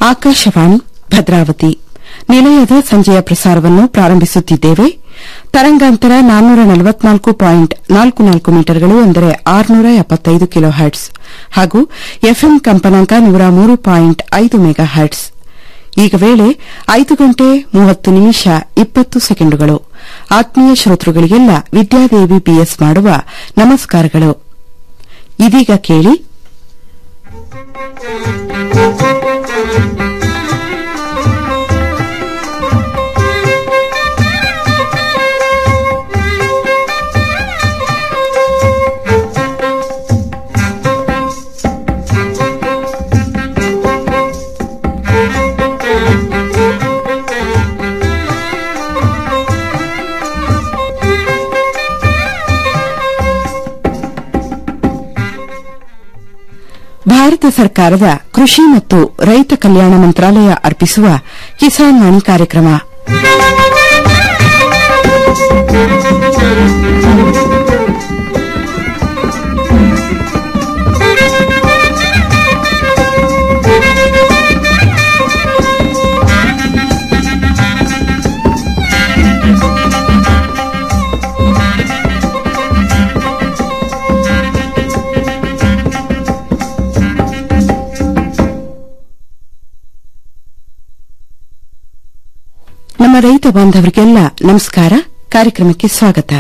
ಆಕಾಶವಾಣಿ ಭದ್ರಾವತಿ ನಿಲಯದ ಸಂಜೆಯ ಪ್ರಸಾರವನ್ನು ಪ್ರಾರಂಭಿಸುತ್ತಿದ್ದೇವೆ ತರಂಗಾಂತರ ನಾನ್ನೂರ ನಲವತ್ನಾಲ್ಕು ಪಾಯಿಂಟ್ ನಾಲ್ಕು ನಾಲ್ಕು ಮೀಟರ್ಗಳು ಅಂದರೆ ಆರುನೂರ ಎಪ್ಪತ್ತೈದು ಕಿಲೋ ಹರ್ಟ್ಸ್ ಹಾಗೂ ಎಫ್ಎಂ ಕಂಪನಾಂಕ ನೂರ ಮೂರು ಪಾಯಿಂಟ್ ಐದು ಮೆಗಾ ಹರ್ಟ್ಸ್ ಈಗ ವೇಳೆ ಐದು ಗಂಟೆ ಮೂವತ್ತು ನಿಮಿಷ ಇಪ್ಪತ್ತು ಸೆಕೆಂಡುಗಳು ಆತ್ಮೀಯ ಶ್ರೋತೃಗಳಿಗೆಲ್ಲ ವಿದ್ಯಾದೇವಿ ಪಿಎಸ್ ಮಾಡುವ ನಮಸ್ಕಾರಗಳು ಇದೀಗ ಕೇಳಿ ಭಾರತ ಸರ್ಕಾರದ ಕೃಷಿ ಮತ್ತು ರೈತ ಕಲ್ಯಾಣ ಮಂತ್ರಾಲಯ ಅರ್ಪಿಸುವ ಕಿಸಾನ್ ವಾಣಿ ಕಾರ್ಯಕ್ರಮ ನಮ್ಮ ರೈತ ಬಾಂಧವರಿಗೆಲ್ಲ ನಮಸ್ಕಾರ ಕಾರ್ಯಕ್ರಮಕ್ಕೆ ಸ್ವಾಗತ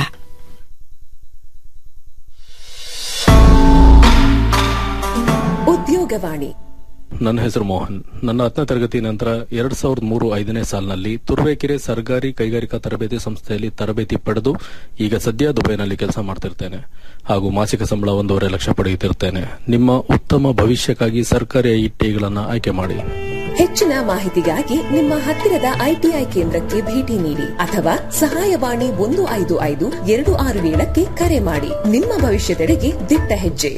ಉದ್ಯೋಗವಾಣಿ ನನ್ನ ಹೆಸರು ಮೋಹನ್ ನನ್ನ ಹತ್ತನೇ ತರಗತಿ ನಂತರ ಎರಡ್ ಸಾವಿರದ ಮೂರು ಐದನೇ ಸಾಲಿನಲ್ಲಿ ತುರುವೇಕೆರೆ ಸರ್ಕಾರಿ ಕೈಗಾರಿಕಾ ತರಬೇತಿ ಸಂಸ್ಥೆಯಲ್ಲಿ ತರಬೇತಿ ಪಡೆದು ಈಗ ಸದ್ಯ ದುಬೈನಲ್ಲಿ ಕೆಲಸ ಮಾಡ್ತಿರ್ತೇನೆ ಹಾಗೂ ಮಾಸಿಕ ಸಂಬಳ ಒಂದೂವರೆ ಲಕ್ಷ ಪಡೆಯುತ್ತಿರ್ತೇನೆ ನಿಮ್ಮ ಉತ್ತಮ ಭವಿಷ್ಯಕ್ಕಾಗಿ ಸರ್ಕಾರಿ ಐಟಿಗಳನ್ನು ಆಯ್ಕೆ ಮಾಡಿ ಹೆಚ್ಚಿನ ಮಾಹಿತಿಗಾಗಿ ನಿಮ್ಮ ಹತ್ತಿರದ ಐಟಿಐ ಕೇಂದ್ರಕ್ಕೆ ಭೇಟಿ ನೀಡಿ ಅಥವಾ ಸಹಾಯವಾಣಿ ಒಂದು ಐದು ಐದು ಎರಡು ಆರು ಏಳಕ್ಕೆ ಕರೆ ಮಾಡಿ ನಿಮ್ಮ ಭವಿಷ್ಯದೆಡೆಗೆ ದಿಟ್ಟ ಹೆಜ್ಜೆ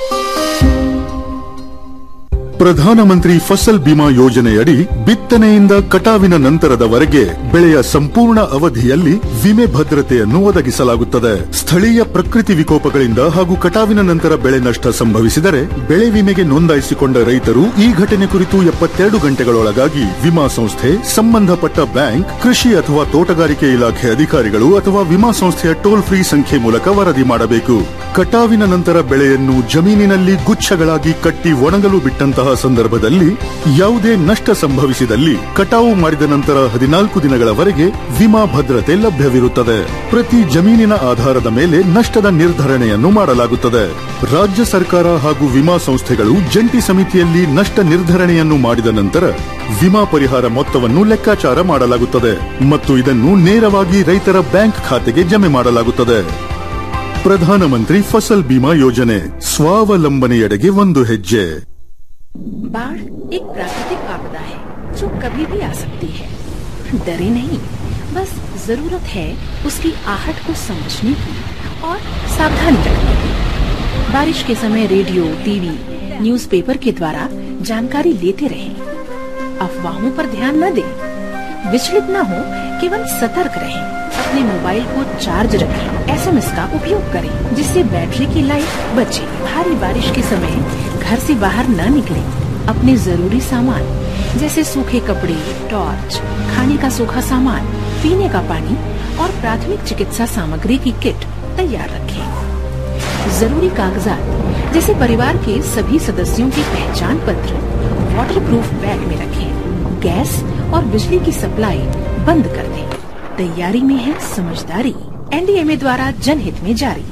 ಪ್ರಧಾನಮಂತ್ರಿ ಫಸಲ್ ಬಿಮಾ ಯೋಜನೆಯಡಿ ಬಿತ್ತನೆಯಿಂದ ಕಟಾವಿನ ನಂತರದವರೆಗೆ ಬೆಳೆಯ ಸಂಪೂರ್ಣ ಅವಧಿಯಲ್ಲಿ ವಿಮೆ ಭದ್ರತೆಯನ್ನು ಒದಗಿಸಲಾಗುತ್ತದೆ ಸ್ಥಳೀಯ ಪ್ರಕೃತಿ ವಿಕೋಪಗಳಿಂದ ಹಾಗೂ ಕಟಾವಿನ ನಂತರ ಬೆಳೆ ನಷ್ಟ ಸಂಭವಿಸಿದರೆ ಬೆಳೆ ವಿಮೆಗೆ ನೋಂದಾಯಿಸಿಕೊಂಡ ರೈತರು ಈ ಘಟನೆ ಕುರಿತು ಎಪ್ಪತ್ತೆರಡು ಗಂಟೆಗಳೊಳಗಾಗಿ ವಿಮಾ ಸಂಸ್ಥೆ ಸಂಬಂಧಪಟ್ಟ ಬ್ಯಾಂಕ್ ಕೃಷಿ ಅಥವಾ ತೋಟಗಾರಿಕೆ ಇಲಾಖೆ ಅಧಿಕಾರಿಗಳು ಅಥವಾ ವಿಮಾ ಸಂಸ್ಥೆಯ ಟೋಲ್ ಫ್ರೀ ಸಂಖ್ಯೆ ಮೂಲಕ ವರದಿ ಮಾಡಬೇಕು ಕಟಾವಿನ ನಂತರ ಬೆಳೆಯನ್ನು ಜಮೀನಿನಲ್ಲಿ ಗುಚ್ಛಗಳಾಗಿ ಕಟ್ಟಿ ಒಣಗಲು ಬಿಟ್ಟಂತಹ ಸಂದರ್ಭದಲ್ಲಿ ಯಾವುದೇ ನಷ್ಟ ಸಂಭವಿಸಿದಲ್ಲಿ ಕಟಾವು ಮಾಡಿದ ನಂತರ ಹದಿನಾಲ್ಕು ದಿನಗಳವರೆಗೆ ವಿಮಾ ಭದ್ರತೆ ಲಭ್ಯವಿರುತ್ತದೆ ಪ್ರತಿ ಜಮೀನಿನ ಆಧಾರದ ಮೇಲೆ ನಷ್ಟದ ನಿರ್ಧರಣೆಯನ್ನು ಮಾಡಲಾಗುತ್ತದೆ ರಾಜ್ಯ ಸರ್ಕಾರ ಹಾಗೂ ವಿಮಾ ಸಂಸ್ಥೆಗಳು ಜಂಟಿ ಸಮಿತಿಯಲ್ಲಿ ನಷ್ಟ ನಿರ್ಧರಣೆಯನ್ನು ಮಾಡಿದ ನಂತರ ವಿಮಾ ಪರಿಹಾರ ಮೊತ್ತವನ್ನು ಲೆಕ್ಕಾಚಾರ ಮಾಡಲಾಗುತ್ತದೆ ಮತ್ತು ಇದನ್ನು ನೇರವಾಗಿ ರೈತರ ಬ್ಯಾಂಕ್ ಖಾತೆಗೆ ಜಮೆ ಮಾಡಲಾಗುತ್ತದೆ ಪ್ರಧಾನಮಂತ್ರಿ ಫಸಲ್ ಬಿಮಾ ಯೋಜನೆ ಸ್ವಾವಲಂಬನೆಯೆಡೆಗೆ ಒಂದು ಹೆಜ್ಜೆ बाढ़ एक प्राकृतिक आपदा है जो कभी भी आ सकती है डरे नहीं बस जरूरत है उसकी आहट को समझने की और सावधानी रखने की बारिश के समय रेडियो टीवी न्यूज़पेपर के द्वारा जानकारी लेते रहें अफवाहों पर ध्यान न दें विचलित न हो केवल सतर्क रहें अपने मोबाइल को चार्ज रखें एसएमएस का उपयोग करें जिससे बैटरी की लाइफ बचे भारी बारिश के समय घर से बाहर न निकलें अपने जरूरी सामान जैसे सूखे कपड़े टॉर्च खाने का सूखा सामान पीने का पानी और प्राथमिक चिकित्सा सामग्री की किट तैयार रखें जरूरी कागजात जैसे परिवार के सभी सदस्यों के पहचान पत्र वाटर प्रूफ बैग में रखें गैस और बिजली की सप्लाई बंद कर दें तैयारी में है समझदारी एनडीएमए द्वारा जनहित में जारी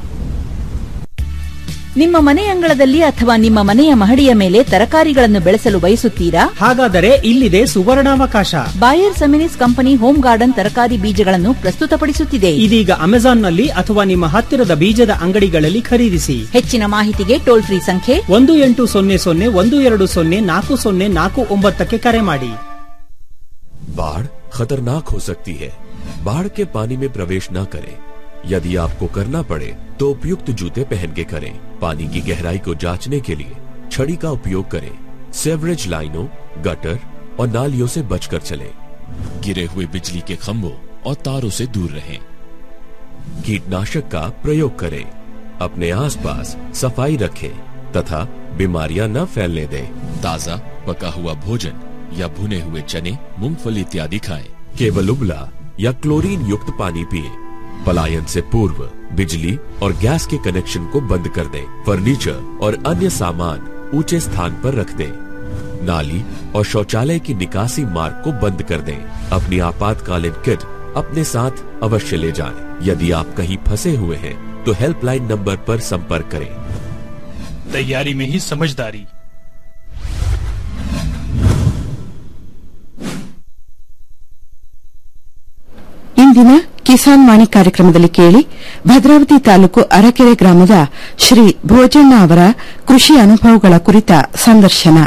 ನಿಮ್ಮ ಮನೆ ಅಂಗಳದಲ್ಲಿ ಅಥವಾ ನಿಮ್ಮ ಮನೆಯ ಮಹಡಿಯ ಮೇಲೆ ತರಕಾರಿಗಳನ್ನು ಬೆಳೆಸಲು ಬಯಸುತ್ತೀರಾ ಹಾಗಾದರೆ ಇಲ್ಲಿದೆ ಸುವರ್ಣಾವಕಾಶ Bayer Seminis company home garden ತರಕಾರಿ ಬೀಜಗಳನ್ನು ಪ್ರಸ್ತುತಪಡಿಸುತ್ತಿದೆ ಇದೀಗ ಅಮೆಜಾನ್ನಲ್ಲಿ ಅಥವಾ ನಿಮ್ಮ ಹತ್ತಿರದ ಬೀಜದ ಅಂಗಡಿಗಳಲ್ಲಿ ಖರೀದಿಸಿ ಹೆಚ್ಚಿನ ಮಾಹಿತಿಗೆ ಟೋಲ್ ಫ್ರೀ ಸಂಖ್ಯೆ ಒಂದು ಎಂಟು ಸೊನ್ನೆ ಸೊನ್ನೆ ಒಂದು ಎರಡು ಸೊನ್ನೆ ನಾಲ್ಕು ಸೊನ್ನೆ ನಾಲ್ಕು ಒಂಬತ್ತಕ್ಕೆ ಕರೆ ಮಾಡಿ बाढ़ खतरनाक हो सकती है बाढ़ के पानी में प्रवेश न करें यदि आपको करना पड़े तो उपयुक्त जूते पहन के करें पानी की गहराई को जांचने के लिए छड़ी का उपयोग करें सेवरेज लाइनों गटर और नालियों से बचकर चलें गिरे हुए बिजली के खंभों और तारों से दूर रहें कीटनाशक का प्रयोग करें अपने आसपास सफाई रखें तथा बीमारियां न फैलने दें ताजा पका हुआ भोजन या भुने हुए चने मूंगफली इत्यादि खाएं केवल उबला या क्लोरीन युक्त पानी पिए पलायन से पूर्व बिजली और गैस के कनेक्शन को बंद कर दें फर्नीचर और अन्य सामान ऊंचे स्थान पर रख दें नाली और शौचालय की निकासी मार्ग को बंद कर दें अपनी आपातकालीन किट अपने साथ अवश्य ले जाएं। यदि आप कहीं फंसे हुए हैं तो हेल्पलाइन नंबर पर संपर्क करें तैयारी में ही समझदारी ಇಂದಿನ ಕಿಸಾನ್ ವಾಣಿ ಕಾರ್ಯಕ್ರಮದಲ್ಲಿ ಕೇಳಿ ಭದ್ರಾವತಿ ತಾಲೂಕು ಅರಕೆರೆ ಗ್ರಾಮದ ಶ್ರೀ ಭೋಜಣ್ಣ ಅವರ ಕೃಷಿ ಅನುಭವಗಳ ಕುರಿತ ಸಂದರ್ಶನ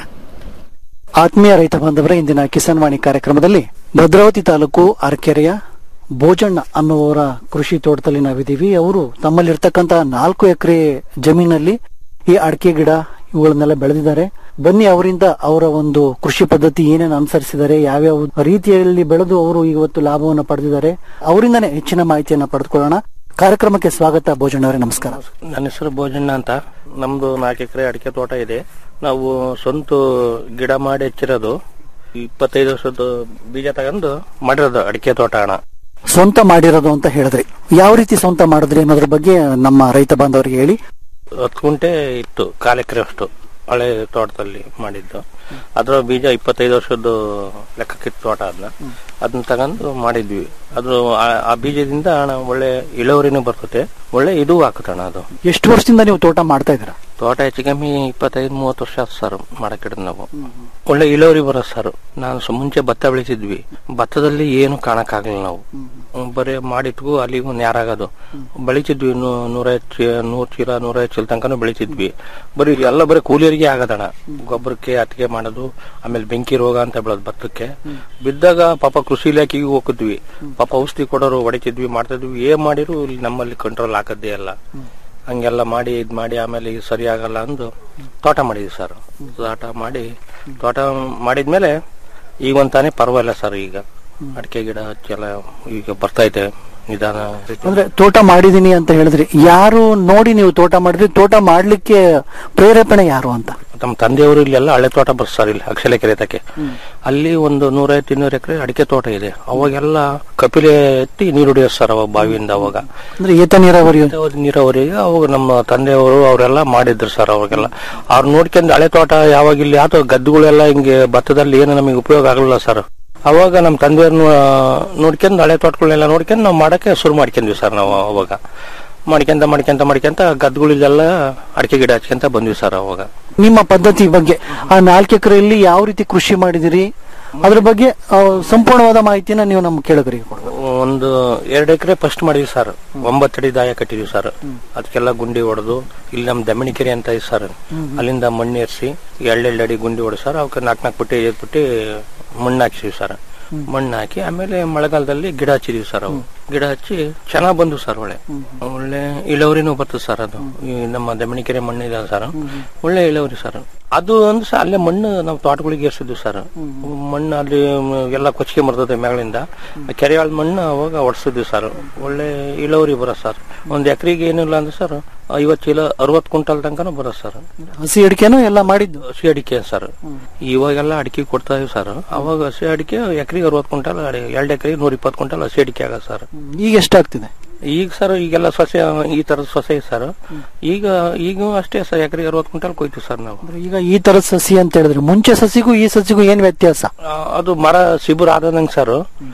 ಆತ್ಮೀಯ ರೈತ ಬಾಂಧವರ ಇಂದಿನ ಕಿಸಾನ್ ವಾಣಿ ಕಾರ್ಯಕ್ರಮದಲ್ಲಿ ಭದ್ರಾವತಿ ತಾಲೂಕು ಅರಕೆರೆಯ ಭೋಜಣ್ಣ ಅನ್ನುವರ ಕೃಷಿ ತೋಟದಲ್ಲಿ ನಾವಿದ್ದೀವಿ ಅವರು ತಮ್ಮಲ್ಲಿರ್ತಕ್ಕಂತ ನಾಲ್ಕು ಎಕರೆ ಜಮೀನಲ್ಲಿ ಈ ಅಡಿಕೆ ಗಿಡ ಇವುಗಳನ್ನೆಲ್ಲ ಬೆಳೆದಿದ್ದಾರೆ ಬನ್ನಿ ಅವರಿಂದ ಅವರ ಒಂದು ಕೃಷಿ ಪದ್ಧತಿ ಏನೇನು ಅನುಸರಿಸಿದ್ದಾರೆ ಯಾವ್ಯಾವ ರೀತಿಯಲ್ಲಿ ಬೆಳೆದು ಅವರು ಇವತ್ತು ಲಾಭವನ್ನು ಪಡೆದಿದ್ದಾರೆ ಅವರಿಂದನೇ ಹೆಚ್ಚಿನ ಮಾಹಿತಿಯನ್ನ ಪಡೆದುಕೊಳ್ಳೋಣ ಕಾರ್ಯಕ್ರಮಕ್ಕೆ ಸ್ವಾಗತ ಭೋಜಣ್ಣ ಅವರೇ ನಮಸ್ಕಾರ ನನ್ನ ಹೆಸರು ಭೋಜಣ್ಣ ಅಂತ ನಮ್ದು ನಾಲ್ಕು ಎಕರೆ ಅಡಿಕೆ ತೋಟ ಇದೆ ನಾವು ಸ್ವಂತ ಗಿಡ ಮಾಡಿ ಹಚ್ಚಿರೋದು ಇಪ್ಪತ್ತೈದು ವರ್ಷದ ಬೀಜ ತಗೊಂಡು ಮಾಡಿರೋದು ಅಡಿಕೆ ತೋಟ ಅಣ್ಣ ಸ್ವಂತ ಮಾಡಿರೋದು ಅಂತ ಹೇಳಿದ್ರಿ ಯಾವ ರೀತಿ ಸ್ವಂತ ಮಾಡಿದ್ರಿ ಅನ್ನೋದ್ರ ಬಗ್ಗೆ ನಮ್ಮ ರೈತ ಬಾಂಧವರಿಗೆ ಹೇಳಿ ಹತ್ತು ಗುಂಟೆ ಇತ್ತು ಕಾಲು ಎಕರೆ ಅಷ್ಟು ಹಳೆ ತೋಟದಲ್ಲಿ ಮಾಡಿದ್ದು ಅದ್ರ ಬೀಜ ಇಪ್ಪತ್ತೈದು ವರ್ಷದ ಲೆಕ್ಕಕ್ಕಿತ್ತು ತೋಟ ಅದನ್ನ ಅದನ್ನ ತಗೊಂಡು ಮಾಡಿದ್ವಿ ಅದು ಆ- ಆ ಬೀಜದಿಂದ ಅಣ್ಣ ಒಳ್ಳೆ ಇಳುವರಿನೂ ಬರ್ತದೆ ಒಳ್ಳೆ ಇದು ಹಾಕುತ್ತಣ್ಣ ಅದು ಎಷ್ಟು ವರ್ಷದಿಂದ ನೀವು ತೋಟ ಮಾಡ್ತಾ ಇದ್ದೀರಾ ತೋಟ ಹೆಚ್ಚು ಕಮ್ಮಿ ಇಪ್ಪತ್ತೈದು ಮೂವತ್ತು ವರ್ಷ ಆಯ್ತು ಸರ್ ಮಾಡಕ್ ಹಿಡಿದು ನಾವು ಒಳ್ಳೆ ಇಳುವರಿ ಬರೋದು ಸರ್ ನಾನು ಸು- ಮುಂಚೆ ಭತ್ತ ಬೆಳಿತಿದ್ವಿ ಭತ್ತದಲ್ಲಿ ಏನು ಕಾಣಕ್ಕಾಗಲ್ಲ ನಾವು ಹ್ಮ್, ಬರೀ ಮಾಡಿಟ್ಗೂ ಅಲ್ಲಿಗೂ ನ್ಯಾರಾಗೋದು ಬೆಳಿತಿದ್ವಿ ನೂ- ನೂರೈವತ್ತು ಚೀಲ ನೂರ್ ಚೀಲ ನೂರೈವತ್ತು ಚೀಲ ತನಕನೂ ಬೆಳಿತಿದ್ವಿ ಬರೀ ಎಲ್ಲ ಬರೀ ಕೂಲಿಯರಿಗೆ ಆಗದಣ ಗೊಬ್ಬರಕ್ಕೆ ಅತ್ತಿಗೆ ಮಾಡೋದು ಆಮೇಲೆ ಬೆಂಕಿ ರೋಗ ಅಂತ ಬೆಳೋದು ಭತ್ತಕ್ಕೆ ಬಿದ್ದಾಗ ಪಾಪ ಕೃಷಿ ಇಲಾಖೆಗೆ ಹೋಗಿದ್ವಿ ಪಾಪ ಔಷಧಿ ಕೊಡೋರು ಹೊಡಿತಿದ್ವಿ ಮಾಡ್ತಿದ್ವಿ ಏನ್ ಮಾಡಿರು ಇಲ್ಲಿ ನಮ್ಮಲ್ಲಿ ಕಂಟ್ರೋಲ್ ಹಾಕದ್ದೇ ಅಲ್ಲ ಹಂಗೆಲ್ಲ ಮಾಡಿ ಇದ್ ಮಾಡಿ ಆಮೇಲೆ ಇದು ಸರಿ ಆಗಲ್ಲ ಅಂದು ತೋಟ ಮಾಡಿದ್ವಿ ಸರ್ ತೋಟ ಮಾಡಿ ತೋಟ ಮಾಡಿದ್ಮೇಲೆ ಈಗ ಒಂದ್ ತಾನೇ ಪರವಾಗಿಲ್ಲ ಸರ್ ಈಗ ಅಡಿಕೆ ಗಿಡ ಹಚ್ಚೆಲ್ಲ ಈಗ ಬರ್ತೈತೆ ನಿಧಾನ ಅಂದ್ರೆ ತೋಟ ಮಾಡಿದೀನಿ ಅಂತ ಹೇಳಿದ್ರಿ ಯಾರು ನೋಡಿ ನೀವು ತೋಟ ಮಾಡಿದ್ರಿ ತೋಟ ಮಾಡ್ಲಿಕ್ಕೆ ಪ್ರೇರೇಪಣೆ ಯಾರು ಅಂತ ನಮ್ಮ ತಂದೆಯವರು ಇಲ್ಲೆಲ್ಲ ಹಳೆ ತೋಟ ಬರ್ತಾರೆ ಇಲ್ಲಿ ಅಕ್ಷಲ ಕೆರೆ ತಕ್ಕೆ ಅಲ್ಲಿ ಒಂದು ನೂರೈವತ್ತು ಇನ್ನೂರು ಎಕರೆ ಅಡಿಕೆ ತೋಟ ಇದೆ ಅವಾಗೆಲ್ಲ ಕಪಿಲೆ ಎತ್ತಿ ನೀರು ಹೊಡಿಯೋದು ಸರ್ ಅವಾಗ ಬಾವಿಯಿಂದ ಅವಾಗ ಅಂದ್ರೆ ಏತ ನೀರಾವರಿ ನೀರಾವರಿ- ನೀರಾವರಿಗೆ ಅವಾಗ ನಮ್ಮ ತಂದೆಯವರು ಅವರೆಲ್ಲ ಮಾಡಿದ್ರು ಸರ್ ಅವಾಗೆಲ್ಲ ಅವ್ರು ನೋಡ್ಕೊಂಡು ಹಳೆ ತೋಟ ಯಾವಾಗ ಇಲ್ಲಿ ಆತ ಗದ್ದುಗಳೆಲ್ಲ ಹಿಂಗೆ ಭತ್ತದಲ್ಲಿ ಏನು ನಮಗೆ ಉಪಯೋಗ ಆಗಲ್ಲ ಸರ್ ಅವಾಗ ನಮ್ಮ ತಂದೆಯವ್ರನ್ನ ನೋಡ್ಕೊಂಡು ಹಳೆ ತೋಟಗಳನ್ನೆಲ್ಲ ನೋಡ್ಕೊಂಡು ನಾವು ಮಾಡಕ್ಕೆ ಶುರು ಮಾಡ್ಕೊಂಡ್ವಿ ಸರ್ ನಾವು ಅವಾಗ ಮಾಡ್ಕೊಂತ ಮಾಡ್ಕೊಂತ ಮಾಡ್ಕೊಂತ ಗದ್ದುಗಳಿಗೆಲ್ಲ ಅಡಿಕೆ ಗಿಡ ಹಚ್ಕೊಂತ ಬಂದ್ವಿ ಸರ್ ಅವಾಗ ನಿಮ್ಮ ಪದ್ಧತಿ ಬಗ್ಗೆ ಆ ನಾಲ್ಕು ಎಕರೆಯಲ್ಲಿ ಯಾವ ರೀತಿ ಕೃಷಿ ಮಾಡಿದಿರಿ ಅದ್ರ ಬಗ್ಗೆ ಆ, ಸಂಪೂರ್ಣವಾದ ಮಾಹಿತಿನ ನೀವು ನಮ್ಮ ಕೇಳಗರಿಗೆ ಕೊಡ್ಬೇಕು ಒಂದು ಎರಡು ಎಕರೆ ಫಸ್ಟ್ ಮಾಡಿದ್ವಿ ಸರ್ ಒಂಬತ್ತಡಿ ದಾಯ ಕಟ್ಟಿದ್ವಿ ಸರ್ ಅದಕ್ಕೆಲ್ಲ ಗುಂಡಿ ಹೊಡೆದು ಇಲ್ಲಿ ನಮ್ ದಮಣಿಕೆರೆ ಅಂತ ಇದೆ ಸರ್ ಅಲ್ಲಿಂದ ಮಣ್ಣು ಏರ್ಸಿ ಎರಡೆರಡು ಅಡಿ ಗುಂಡಿ ಹೊಡೆದು ಸರ್ ಅವಕ್ಕೆ ನಾಲ್ಕು ನಾಲ್ಕು ಪುಟ್ಟಿ ಐದು ಪುಟ್ಟಿ ಮಣ್ಣು ಹಾಕ್ಸಿವಿ ಸರ್ ಮಣ್ಣು ಹಾಕಿ ಆಮೇಲೆ ಮಳೆಗಾಲದಲ್ಲಿ ಗಿಡ ಹಚ್ಚಿದೀವಿ ಸರ್ ಅವು ಗಿಡ ಹಚ್ಚಿ ಚೆನ್ನಾಗ್ ಬಂದು ಸರ್ ಒಳ್ಳೆ ಒಳ್ಳೆ ಇಳುವರಿನೂ ಬರ್ತದೆ ಸರ್ ಅದು ಈ ನಮ್ಮ ದಮಣಿಕೆರೆ ಮಣ್ಣು ಇದೆ ಸರ್ ಒಳ್ಳೆ ಇಳುವರಿ ಸರ್ ಅದು ಒಂದು ಸಹ ಅಲ್ಲೇ ಮಣ್ಣು ನಾವು ತೋಟಗಳಿಗೆ ಏರ್ಸಿದ್ವಿ ಸರ್ ಮಣ್ಣು ಅಲ್ಲಿ ಮ್, ಎಲ್ಲ ಕೊಚ್ಚಿಗೆ ಬರ್ತದೆ ಮೇಗಳಿಂದ ಕೆರೆಯಾಳ ಮಣ್ಣು ಅವಾಗ ಹೊಡ್ಸಿದ್ವಿ ಸರ್ ಒಳ್ಳೆ ಇಳುವರಿ ಬರೋ ಸರ್ ಒಂದ್ ಎಕರೆಗೆ ಏನಿಲ್ಲ ಅಂದ್ರೆ ಸರ್ ಐವತ್ತು ಚೀಲ ಅರವತ್ತು ಕ್ವಿಂಟಲ್ ತನಕನೂ ಬರೋ ಸರ್ ಹಸಿ ಅಡಿಕೆನೂ ಎಲ್ಲ ಮಾಡಿದ್ದು ಹಸಿ ಅಡಿಕೆ ಸರ್ ಇವಾಗೆಲ್ಲ ಅಡಿಕೆ ಕೊಡ್ತಾ ಇದೀವಿ ಸರ್ ಅವಾಗ ಹಸಿ ಅಡಿಕೆ ಎಕರೆಗೆ ಅರವತ್ತು ಕ್ವಿಂಟಲ್ ಎರಡು ಎಕರೆಗೆ ನೂರ ಇಪ್ಪತ್ತು ಕ್ವಿಂಟಲ್ ಹಸಿ ಅಡಿಕೆ ಆಗ ಸರ್ ಈಗ ಎಷ್ಟಾಗ್ತಿದೆ ಈಗ ಸರ್ ಈಗೆಲ್ಲ ಸೊಸೆ ಈ ತರದ ಸೊಸೆ ಸರ್ ಈಗ ಈಗ ಅಷ್ಟೇ ಸರ್ ಎಕರೆಗೆ ಅರವತ್ತು ಕ್ವಿಂಟಲ್ ಕೊಯ್ತೀವಿ ಸರ್ ನಾವು ಅಂದ್ರೆ ಈಗ ಈ ತರದ ಸಸಿ ಅಂತ ಹೇಳಿದ್ರೆ ಮುಂಚೆ ಸಸಿಗೂ ಈ ಸಸಿಗೂ ಏನ್ ವ್ಯತ್ಯಾಸ ಆ, ಅದು ಮರ ಸಿಬುರ್ ಆದಂಗೆ ಸರ್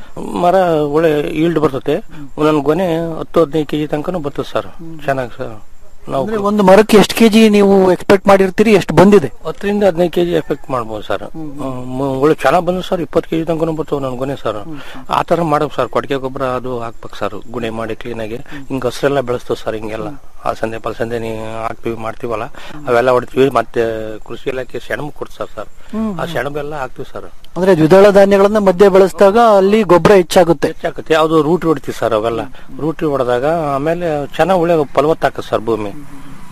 ಮರ ಒಳ್ಳೆ ಈಲ್ಡ್ ಬರ್ತದೆ ಒಂದೊಂದು ಗೊನೆ ಹತ್ತು ಹದಿನೈದು ಕೆಜಿ ತನಕನೂ ಬರ್ತದೆ ಸರ್ ಚೆನ್ನಾಗಿ ಸರ್ ನಾವು ಅಂದ್ರೆ ಒಂದು ಮರಕ್ಕೆ ಎಷ್ಟು ಕೆಜಿ ನೀವು ಎಕ್ಸ್ಪೆಕ್ಟ್ ಮಾಡಿರ್ತೀರಿ ಎಷ್ಟು ಬಂದಿದೆ ಹತ್ತರಿಂದ ಹದಿನೈದು ಕೆಜಿ ಎಫೆಕ್ಟ್ ಮಾಡ್ಬೋದು ಸರ್ ಒಳ್ಳೆ ಚೆನ್ನಾಗ್ ಬಂದು ಸರ್ ಇಪ್ಪತ್ತು ಕೆಜಿ ತನಕ ಬರ್ತಾವ ನನ್ ಗೊನೆ ಸರ್ ಆ ತರ ಮಾಡ್ಬೇಕು ಸರ್ ಕೊಟ್ಟಿಗೆ ಗೊಬ್ಬರ ಅದು ಹಾಕ್ಬೇಕು ಸರ್ ಗುಣೆ ಮಾಡಿ ಕ್ಲೀನ್ ಆಗಿ ಹಿಂಗ ಹಸ್ರೆಲ್ಲ ಬೆಳೆಸ್ತೇವೆ ಸರ್ ಹಿಂಗೆಲ್ಲ ಅಲಸಂದೆ ಪಲಸಂದೆ ನೀ ಹಾಕ್ತಿವಿ ಮಾಡ್ತೀವಲ್ಲ ಅವೆಲ್ಲ ಹೊಡಿತೀವಿ ಮತ್ತೆ ಕೃಷಿ ಇಲಾಖೆ ಸೆಣಬು ಕೊಡ್ತಾರೆ ಸರ್ ಆ ಸೆಣಬೆಲ್ಲ ಹಾಕ್ತಿವಿ ಸರ್ ಅಂದ್ರೆ ದ್ವಿದಳ ಧಾನ್ಯಗಳನ್ನ ಮಧ್ಯೆ ಬೆಳೆಸಿದಾಗ ಅಲ್ಲಿ ಗೊಬ್ಬರ ಹೆಚ್ಚಾಗುತ್ತೆ ಹೆಚ್ಚಾಗುತ್ತೆ ಯಾವ್ದು ರೂಟ್ ಹೊಡಿತೀವಿ ಸರ್ ಅವೆಲ್ಲ ರೂಟ್ ಹೊಡೆದಾಗ ಆಮೇಲೆ ಚೆನ್ನಾಗ್ ಒಳ್ಳೆ ಫಲವತ್ತಾಕತ್ತೆ ಸರ್ ಭೂಮಿ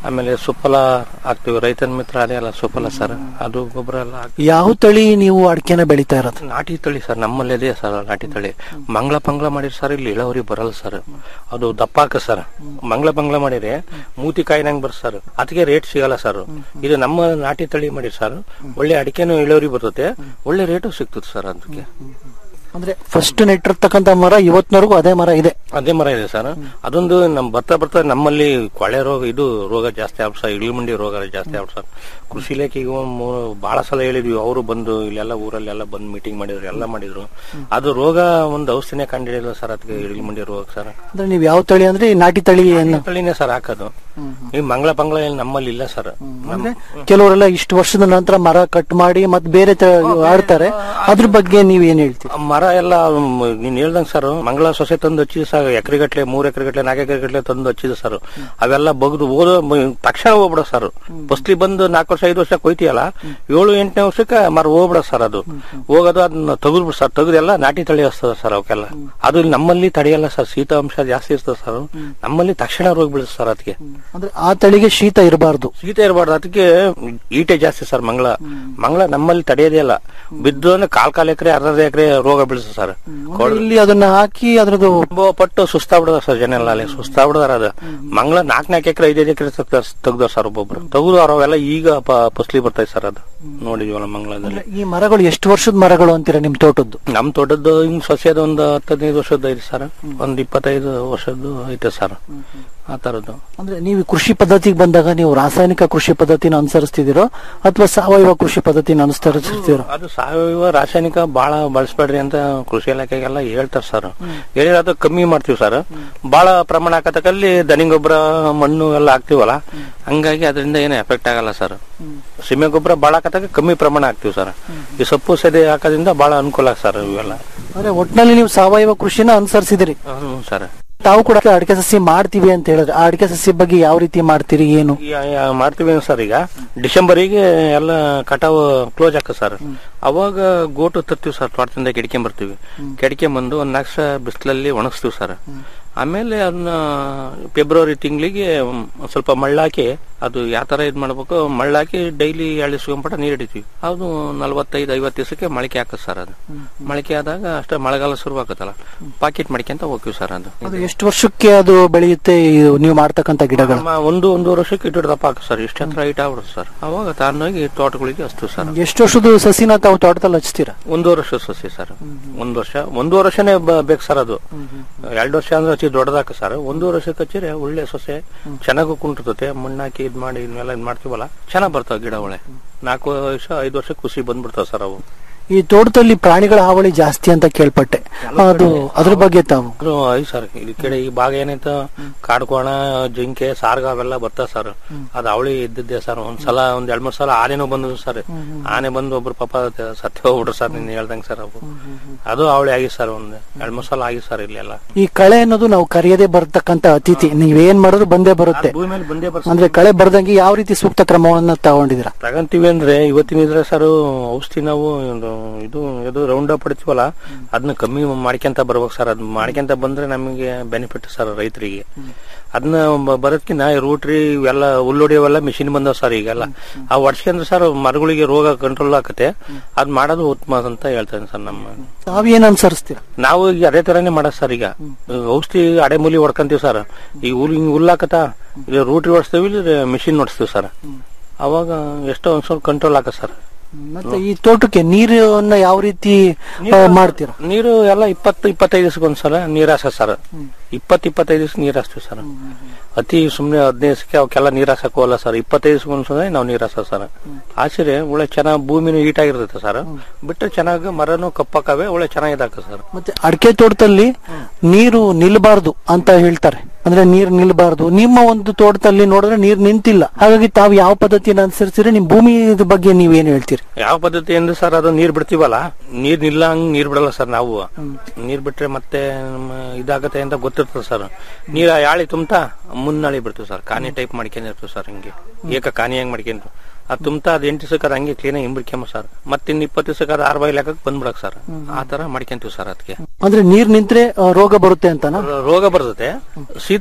ಆಮೇಲೆ ಸುಫಲ ಹಾಕ್ತಿವಿ ರೈತನ ಮಿತ್ರ ಅದೇ ಅಲ್ಲ ಸುಫಲ ಸರ್ ಅದು ಗೊಬ್ಬರ ಎಲ್ಲ ಹಾಕ್ತಿವಿ. ಯಾವ ತಳಿ ನೀವು ಅಡಿಕೆನ ಬೆಳಿತಾ ಇರೋದು ನಾಟಿ ತಳಿ ಸರ್ ನಮ್ಮಲ್ಲಿ ಇದೆ ಸರ್ ನಾಟಿ ತಳಿ ಮಂಗಳ ಪಂಗ್ಲ ಮಾಡಿರಿ ಸರ್ ಇಲ್ಲಿ ಇಳುವರಿ ಬರಲ್ಲ ಸರ್ ಅದು ದಪ್ಪ ಹಾಕ ಸರ್ ಮಂಗಳ ಪಂಗ್ಲ ಮಾಡಿರಿ ಮೂತಿ ಕಾಯಿನಂಗ್ ಬರ್ ಸರ್ ಅದಕ್ಕೆ ರೇಟ್ ಸಿಗಲ್ಲ ಸರ್ ಇದು ನಮ್ಮ ನಾಟಿ ತಳಿ ಮಾಡಿರಿ ಸರ್ ಒಳ್ಳೆ ಅಡಿಕೆನೂ ಇಳುವರಿ ಬರ್ತದೆ ಒಳ್ಳೆ ರೇಟು ಸಿಗ್ತದೆ ಸರ್ ಅದಕ್ಕೆ ಅಂದ್ರೆ ಫಸ್ಟ್ ನೆಟ್ಟಿರ್ತಕ್ಕಂಥ ಮರ ಇವತ್ತಿನವರೆಗೂ ಅದೇ ಮರ ಇದೆ ಅದೇ ಮರ ಇದೆ ಸರ್ ಅದೊಂದು ನಮ್ ಬರ್ತಾ ಬರ್ತಾ ನಮ್ಮಲ್ಲಿ ಕೊಳೆ ರೋಗ ಇದು ರೋಗ ಜಾಸ್ತಿ ಆಗ್ಬಿಟ್ಟು ಸರ್ ಇಳಿಮುಂಡಿ ರೋಗ ಜಾಸ್ತಿ ಆಗ್ಬಿಟ್ಟು ಸರ್ ಕೃಷಿ ಇಲಾಖೆಗೆ ಬಹಳ ಸಲ ಹೇಳಿದ್ವಿ ಅವರು ಬಂದು ಇಲ್ಲೆಲ್ಲ ಊರಲ್ಲೆಲ್ಲ ಬಂದು ಮೀಟಿಂಗ್ ಮಾಡಿದ್ರು ಎಲ್ಲ ಮಾಡಿದ್ರು ಅದು ರೋಗ ಒಂದು ಔಷಧಿನೇ ಕಂಡಿಡಿಲ್ಲ ಸರ್ ಅದಕ್ಕೆ ಇಳಿಮುಂಡಿ ರೋಗ ಸರ್ ಅಂದ್ರೆ ನೀವು ಯಾವ ತಳಿ ಅಂದ್ರೆ ಈ ನಾಟಿ ತಳಿ ಏನು ತಳಿನೇ ಸರ್ ಹಾಕೋದು ಈ ಮಂಗಳ ಪಂಗಳ ಏನ್ ನಮ್ಮಲ್ಲಿ ಇಲ್ಲ ಸರ್ ಕೆಲವರೆಲ್ಲ ಇಷ್ಟು ವರ್ಷದ ನಂತರ ಮರ ಕಟ್ ಮಾಡಿ ಮತ್ತೆ ಬೇರೆ ತ- ಆಡ್ತಾರೆ ಅದ್ರ ಬಗ್ಗೆ ನೀವ್ ಏನ್ ಹೇಳ್ತೀರಿ ಮರ ಎಲ್ಲ ಮ್, ನೀನ್ ಹೇಳ್ದಂಗ್ ಸರ್ ಮಂಗಳ ಸೊಸೆ ತಂದು ಹಚ್ಚಿದ ಸರ್ ಎಕರೆಗಟ್ಲೆ ಮೂರ್ ಎಕರೆಗಟ್ಲೆ ನಾಲ್ಕು ಎಕರೆಗಟ್ಲೆ ತಂದು ಹಚ್ಚಿದ ಸರ್ ಅವೆಲ್ಲ ಬಗ್ದು ಓದೋ ಮ- ತಕ್ಷಣ ಹೋಗ್ಬಿಡ ಸರ್ ಫಸ್ಟ್ಲಿ ಬಂದು ನಾಲ್ಕು ವರ್ಷ ಐದು ವರ್ಷ ಕೊಯ್ತೀಯಲ್ಲ ಏಳು ಎಂಟನೇ ವರ್ಷಕ್ಕೆ ಮರ ಹೋಗ್ಬಿಡ ಸರ್ ಅದು ಹೋಗೋದು ಅದನ್ನ ತೆಗೆದ್ಬಿಡ್ ಸರ್ ತೆಗೆದೆಲ್ಲ ನಾಟಿ ತಳಿ ಹಸ್ತದ ಸರ್ ಅವಕ್ಕೆಲ್ಲ ಅದು ಇಲ್ಲಿ ನಮ್ಮಲ್ಲಿ ತಡೆಯಲ್ಲ ಸರ್ ಶೀತ ಅಂಶ ಜಾಸ್ತಿ ಇರ್ತದೆ ಸರ್ ನಮ್ಮಲ್ಲಿ ತಕ್ಷಣ ರೋಗ ಬೀಳುತ್ತೆ ಸರ್ ಅದಕ್ಕೆ ಅಂದ್ರೆ ಆ ತಳಿಗೆ ಶೀತ ಇರಬಾರ್ದು ಶೀತ ಇರಬಾರ್ದು ಅದಕ್ಕೆ ಈಟೆ ಜಾಸ್ತಿ ಸರ್ ಮಂಗಳ ಮಂಗಳ ನಮ್ಮಲ್ಲಿ ತಡೆಯೋದೇ ಇಲ್ಲ ಬಿದ್ದು ಅಂದ್ರೆ ಕಾಲ್ ಕಾಲ್ ಎಕರೆ ಅರ್ಧ ಎಕರೆ ರೋಗ ಬೀಳುತ್ತೆ ಸರ್ ಇಲ್ಲಿ ಅದನ್ನ ಹಾಕಿ ಅದ್ರದ್ದು ತುಂಬಾ ಪಟ್ಟು ಸುಸ್ತಾಗ್ಬಿಡದ ಸರ್ ಜನ ಎಲ್ಲ ಅಲ್ಲಿ ಸುಸ್ತಾಗ್ಬಿಡದಾರ ಅದು ಮಂಗಳ ನಾಲ್ಕ್ ನಾಲ್ಕು ಎಕರೆ ಐದೈದು ಎಕರೆ ತೆಗ್ದಾರ ಸರ್ ಒಬ್ಬೊಬ್ರು ತೆಗ್ದು ಅವೆಲ್ಲ ಈಗ ಪ- ಫಸ್ಲಿ ಬರ್ತಾయి ಸರ್ ಅದು ನೋಡಿದ್ವಲ್ಲ ಮಂಗಳದಲ್ಲಿ ಈ ಮರಗಳು ಎಷ್ಟು ವರ್ಷದ ಮರಗಳು ಅಂತೀರಾ ನಿಮ್ ತೋಟದ್ದು ನಮ್ ತೋಟದ್ದು ಹಿಂಗ್ ಸೊಸೆದ ಒಂದು ಹತ್ತದೈದು ವರ್ಷದ ಐತಿ ಸರ್ ಒಂದ್ ಇಪ್ಪತ್ತೈದು ವರ್ಷದ್ದು ಐತೆ ಸರ್ ಆ ತರದ್ದು ಅಂದ್ರೆ ನೀವು ಕೃಷಿ ಪದ್ಧತಿಗೆ ಬಂದಾಗ ನೀವು ರಾಸಾಯನಿಕ ಕೃಷಿ ಪದ್ಧತಿನ ಅನುಸರಿಸ್ತಿದ್ದೀರೋ ಅಥವಾ ಸಾವಯವ ಕೃಷಿ ಪದ್ಧತಿನ ಅನುಸರಿಸ್ತಿದ್ದೀರೋ ಅದು ಸಾವಯವ ರಾಸಾಯನಿಕ ಬಹಳ ಬಳಸ್ಬೇಡ್ರಿ ಅಂತ ಕೃಷಿ ಇಲಾಖೆಗೆಲ್ಲ ಹೇಳ್ತಾರ ಸರ್ ಹೇಳಿದ್ರೆ ಅದು ಕಮ್ಮಿ ಮಾಡ್ತೀವಿ ಸರ್ ಬಹಳ ಪ್ರಮಾಣ ಹಾಕತಕ್ಕಲ್ಲಿ ದನಿ ಗೊಬ್ಬರ ಮಣ್ಣು ಎಲ್ಲ ಹಾಕ್ತಿವಲ್ಲ ಹಂಗಾಗಿ ಅದರಿಂದ ಏನು ಎಫೆಕ್ಟ್ ಆಗಲ್ಲ ಸರ್ ಸೀಮೆ ಗೊಬ್ಬರ ಬಹಳ ಹಾಕತಕ್ಕ ಕಮ್ಮಿ ಪ್ರಮಾಣ ಹಾಕ್ತಿವಿ ಸರ್ ಈ ಸೊಪ್ಪು ಸದೆ ಹಾಕೋದ್ರಿಂದ ಬಹಳ ಅನುಕೂಲ ಸರ್ ಇವೆಲ್ಲ ಅಂದ್ರೆ ಒಟ್ನಲ್ಲಿ ನೀವು ಸಾವಯವ ಕೃಷಿನ ಅನುಸರಿಸಿದಿರಿ ಹ್ಮ್ ಸರ್ ತಾವು ಕೂಡ ಅಡಿಕೆ ಸಸಿ ಮಾಡ್ತೀವಿ ಅಂತ ಹೇಳಿದ್ರೆ ಆ ಅಡಿಕೆ ಸಸಿ ಬಗ್ಗೆ ಯಾವ ರೀತಿ ಮಾಡ್ತೀರಿ ಏನು ಯಾ- ಯಾ- ಮಾಡ್ತೀವಿ ಸರ್ ಈಗ ಡಿಸೆಂಬರಿಗೆ ಎಲ್ಲ ಕಟಾವು ಕ್ಲೋಸ್ ಹಾಕ ಸರ್ ಅವಾಗ ಗೋಟು ತರ್ತೀವಿ ಸರ್ ತೋಟದಿಂದ ಕೆಡ್ಕೊಂಡ್ ಬರ್ತೀವಿ ಕೆಡ್ಕೊಂಡ್ ಬಂದು ಒಂದ್ ನಾಲ್ಕು ಸಲ ಬಿಸಿಲಲ್ಲಿ ಒಣಗಿಸ್ತೀವಿ ಸರ್ ಆಮೇಲೆ ಅದನ್ನ ಫೆಬ್ರವರಿ ತಿಂಗಳಿಗೆ ಸ್ವಲ್ಪ ಮಳ್ಳಾಕಿ ಅದು ಯಾವ ತರ ಇದ್ ಮಾಡ್ಬೇಕು ಮಳ್ಳಾಕಿ ಡೈಲಿ ಎರಡು ದಿವಸ ನೀರ್ ಹಿಡಿತೀವಿ ಅದು ನಲ್ವತ್ತೈದು ಐವತ್ತು ದಿವಸಕ್ಕೆ ಮೊಳಕೆ ಹಾಕತ್ ಸರ್ ಅದು ಮೊಳಕೆ ಆದಾಗ ಅಷ್ಟೇ ಮಳೆಗಾಲ ಶುರು ಆಗತ್ತಲ್ಲ ಪಾಕೆಟ್ ಮಾಡ್ಕೊಂತ ಹೋಗ್ತೀವಿ ಸರ್ ಅದು ಅದು ಎಷ್ಟು ವರ್ಷಕ್ಕೆ ಅದು ಬೆಳೆಯುತ್ತೆ ಈ ನೀವು ಮಾಡ್ತಕ್ಕಂತ ಗಿಡಗಳು ನಮ್ಮ ಒಂದು ಒಂದೂವರೆ ವರ್ಷಕ್ಕೆ ಇಟ್ಟು ದಪ್ಪ ಹಾಕ ಸರ್ ಇಷ್ಟ ಹತ್ರ ಹೈಟ್ ಆಗ್ಬಿಡುತ್ತೆ ಸರ್ ಅವಾಗ ತಾನಾಗಿ ತೋಟಗಳಿಗೆ ಹಚ್ತೀವಿ ಸರ್ ಎಷ್ಟು ವರ್ಷದ ಸಸಿನ ತಾವು ತೋಟದಲ್ಲಿ ಹಚ್ತೀರಾ ಒಂದೂವರೆ ವರ್ಷ ಸಸಿ ಸರ್ ಒಂದ್ ವರ್ಷ ಒಂದೂವರೆ ವರ್ಷನೇ ಬ- ಬೇಕು ಸರ್ ಅದು ಎರಡು ವರ್ಷ ಅಂದ್ರೆ ಹಚ್ಚಿ ದೊಡ್ಡದಾಕ ಸರ್ ಒಂದೂವರೆ ವರ್ಷಕ್ಕೆ ಹಚ್ಚಿದ್ರೆ ಒಳ್ಳೆ ಸೊಸೆ ಚೆನ್ನಾಗೂ ಕುಂಟಿರ್ತತೆ ಮಣ್ಣಾಕಿ ಇದ್ ಮಾಡಿ ಇದನ್ನೆಲ್ಲ ಇದ್ ಮಾಡ್ತೀವಲ್ಲ ಚೆನ್ನಾಗ್ ಬರ್ತಾವ ಗಿಡ ಒಳ್ಳೆ ನಾಲ್ಕು ವರ್ಷ ಐದು ವರ್ಷ ಖುಷಿ ಬಂದ್ಬಿಡ್ತಾವ ಸರ್ ಅವು ಈ ತೋಟದಲ್ಲಿ ಪ್ರಾಣಿಗಳ ಹಾವಳಿ ಜಾಸ್ತಿ ಅಂತ ಕೇಳ್ಪಟ್ಟೆ ಅದು ಅದ್ರ ಬಗ್ಗೆ ತಾವು ಅದು ಐದು ಸರ್ ಈ ಕಡೆ ಈ ಭಾಗ ಏನೈತ ಕಾಡ್ಕೋಣ ಜಿಂಕೆ ಸಾರ್ಗ ಅವೆಲ್ಲ ಬರ್ತಾವ ಸರ್ ಅದು ಅವಳಿ ಇದ್ದಿದ್ದೆ ಸರ್ ಒಂದ್ಸಲ ಒಂದ್ ಎರಡ್ ಮೂರ್ ಸಲ ಆನೆನೂ ಬಂದವು ಸರ್ ಆನೆ ಬಂದು ಒಬ್ರು ಪಾಪ ಸತ್ಯ ಹೋಗ್ಬಿಟ್ರು ಸರ್ ನೀನ್ ಹೇಳ್ದಂಗ್ ಸರ್ ಅವು ಅದು ಅವಳಿ ಆಗಿ ಸರ್ ಒಂದ್ ಎರಡ್ ಮೂರ್ ಸಲ ಆಗಿ ಸರ್ ಇಲ್ಲೆಲ್ಲ ಈ ಕಳೆ ಅನ್ನೋದು ನಾವು ಕರೆಯದೆ ಬರ್ತಕ್ಕಂತ ಅತಿಥಿ ನೀವೇನ್ ಮಾಡಿದ್ರು ಬಂದೇ ಬರುತ್ತೆ ಭೂಮಿ ಮೇಲೆ ಬಂದೇ ಬರ್ಸ ಅಂದ್ರೆ ಕಳೆ ಬರ್ದಂಗೆ ಯಾವ ರೀತಿ ಸೂಕ್ತ ಕ್ರಮವನ್ನ ತಗೊಂಡಿದ್ದೀರಾ ತಗಂತೀವಿ ಅಂದ್ರೆ ಇವತ್ತಿನ ಇದ್ರೆ ಸರ್ ಔಷಧಿ ನಾವು ಒಂದು ಇದು ಇದು ರೌಂಡ್ ಅಪ್ ಪಡ್ತೀವಲ್ಲ ಅದನ್ನ ಕಮ್ಮಿ ಮಾಡ್ಕೊಂತ ಬರ್ಬೇಕು ಸರ್ ಅದ್ ಮಾಡ್ಕೊಂತ ಬಂದ್ರೆ ನಮಗೆ ಬೆನಿಫಿಟ್ ಸರ್ ರೈತರಿಗೆ ಅದನ್ನ ಬ- ಬರೋದ್ಕಿನ್ನ ರೂಟ್ರಿ ಇವೆಲ್ಲ ಹುಲ್ಲೊಡಿಯವೆಲ್ಲ ಮಿಷಿನ್ ಬಂದವ್ ಸರ್ ಈಗೆಲ್ಲ ಆ ಹೊಡ್ಸ್ಕೊಂಡ್ರೆ ಸರ್ ಮರಗಳಿಗೆ ರೋಗ ಕಂಟ್ರೋಲ್ ಆಕತೆ ಅದ್ ಮಾಡೋದು ಉತ್ತಮ ಅಂತ ಹೇಳ್ತೇನೆ ಸರ್ ನಮ್ಮ ತಾವೇನ್ ಅನುಸರಿಸ್ತೀರಾ ನಾವು ಈಗ ಅದೇ ತರಾನೇ ಮಾಡೋದು ಸರ್ ಈಗ ಔಷಧಿ ಅಡೆ ಮೂಲಿ ಹೊಡ್ಕಂತೀವಿ ಸರ್ ಈ ಹುಲ್ ಹಿಂಗ್ ಹುಲ್ಲಾಕತ ಇಲ್ಲಿ ರೂಟ್ರಿ ಹೊಡ್ಸ್ತೀವಿ ಇಲ್ಲಿ ಮಿಷಿನ್ ಹೊಡ್ಸ್ತೀವಿ ಸರ್ ಅವಾಗ ಎಷ್ಟೋ ಒಂದ್ ಸ್ವಲ್ಪ ಕಂಟ್ರೋಲ್ ಆಕ ಸರ್ ಮತ್ತೆ ಈ ತೋಟಕ್ಕೆ ನೀರನ್ನ ಯಾವ ರೀತಿ ಆ, ಮಾಡ್ತೀರಾ ನೀರು ಎಲ್ಲ ಇಪ್ಪತ್ತು ಇಪ್ಪತ್ತೈದು ದಿವಸಕ್ಕೆ ಒಂದ್ಸಲ ನೀರ್ ಹಾಸ ಸರ್ ಇಪ್ಪತ್ತು ಇಪ್ಪತ್ತೈದು ದಿವಸ ನೀರ್ ಹಾಸ್ತೀವಿ ಸರ್ ಅತಿ ಸುಮ್ನೆ ಹದಿನೈದು ದಿವಸಕ್ಕೆ ಅವಕ್ಕೆಲ್ಲ ನೀರ್ ಹಾಸಕ್ ಹೋಗಲ್ಲ ಸರ್ ಇಪ್ಪತ್ತೈದು ದಿವಸಕ್ಕೆ ಒಂದ್ಸಲ ನಾವು ನೀರ್ ಹಾಸ ಸರ್ ಹಾಸಿರೆ ಒಳ್ಳೆ ಚೆನ್ನಾಗ್ ಭೂಮಿನೂ ಹೀಟ್ ಆಗಿರ್ತೈತೆ ಸರ್ ಬಿಟ್ರೆ ಚೆನ್ನಾಗಿ ಮರನು ಕಪ್ಪಕ್ಕವೆ ಒಳ್ಳೆ ಚೆನ್ನಾಗಿದಾಕ ಸರ್ ಮತ್ತೆ ಅಡಿಕೆ ತೋಟದಲ್ಲಿ ನೀರು ನಿಲ್ಬಾರ್ದು ಅಂತ ಹೇಳ್ತಾರೆ ಅಂದ್ರೆ ನೀರ್ ನಿಲ್ಬಾರ್ದು ನಿಮ್ಮ ಒಂದು ತೋಟದಲ್ಲಿ ನೋಡಿದ್ರೆ ನೀರ್ ನಿಂತಿಲ್ಲ ಹಾಗಾಗಿ ತಾವು ಯಾವ ಪದ್ಧತಿನ ಅನುಸರಿಸಿದ್ರೆ ನಿಮ್ ಭೂಮಿ ಬಗ್ಗೆ ನೀವೇನ್ ಹೇಳ್ತೀರಿ ಯಾವ ಪದ್ಧತಿ ಅಂದ್ರೆ ಸರ್ ಅದು ನೀರ್ ಬಿಡ್ತೀವಲ್ಲ ನೀರ್ ನಿಲ್ಲ ಹಂಗ್ ನೀರ್ ಬಿಡಲ್ಲ ಸರ್ ನಾವು ನೀರ್ ಬಿಟ್ರೆ ಮತ್ತೆ ನಮ್ಮ ಇದಾಗತ್ತೆ ಅಂತ ಗೊತ್ತಿರ್ತದೆ ಸರ್ ನೀರ ಯಾಳಿ ತುಂಬ್ತಾ ಮುನ್ನಾಳಿ ಬಿಡ್ತೀವಿ ಸರ್ ಕಾನಿ ಟೈಪ್ ಮಾಡ್ಕೊಂಡಿರ್ತೀವಿ ಸರ್ ಹಿಂಗೆ ಏಕ ಕಾನಿ ಹೆಂಗ್ ಮಾಡ್ಕೊಂಡು ಅದು ತುಂಬ್ತಾ ಅದ್ ಎಂಟು ದಿವಸಕ್ಕೆ ಅದು ಹಂಗೆ ಕ್ಲೀನ್ ಹಿಂಬಿಡ್ಕೊಂಬ ಸರ್ ಮತ್ತೆ ಇನ್ ಇಪ್ಪತ್ತು ದಿವಸಕ್ಕೆ ಅದು ಆರ್ ಬಾಯಿ ಲೆಕ್ಕಕ್ಕೆ ಬಂದ್ಬಿಡಕ್ ಸರ್ ಆ ತರ ಮಾಡ್ಕೊಂತೀವಿ ಸರ್ ಅದಕ್ಕೆ ಅಂದ್ರೆ ನೀರ್ ನಿಂತ್ರೆ ಆ, ರೋಗ ಬರುತ್ತೆ ಅಂತನಾ ರೋಗ ಬರ್ತದೆ ಶೀತ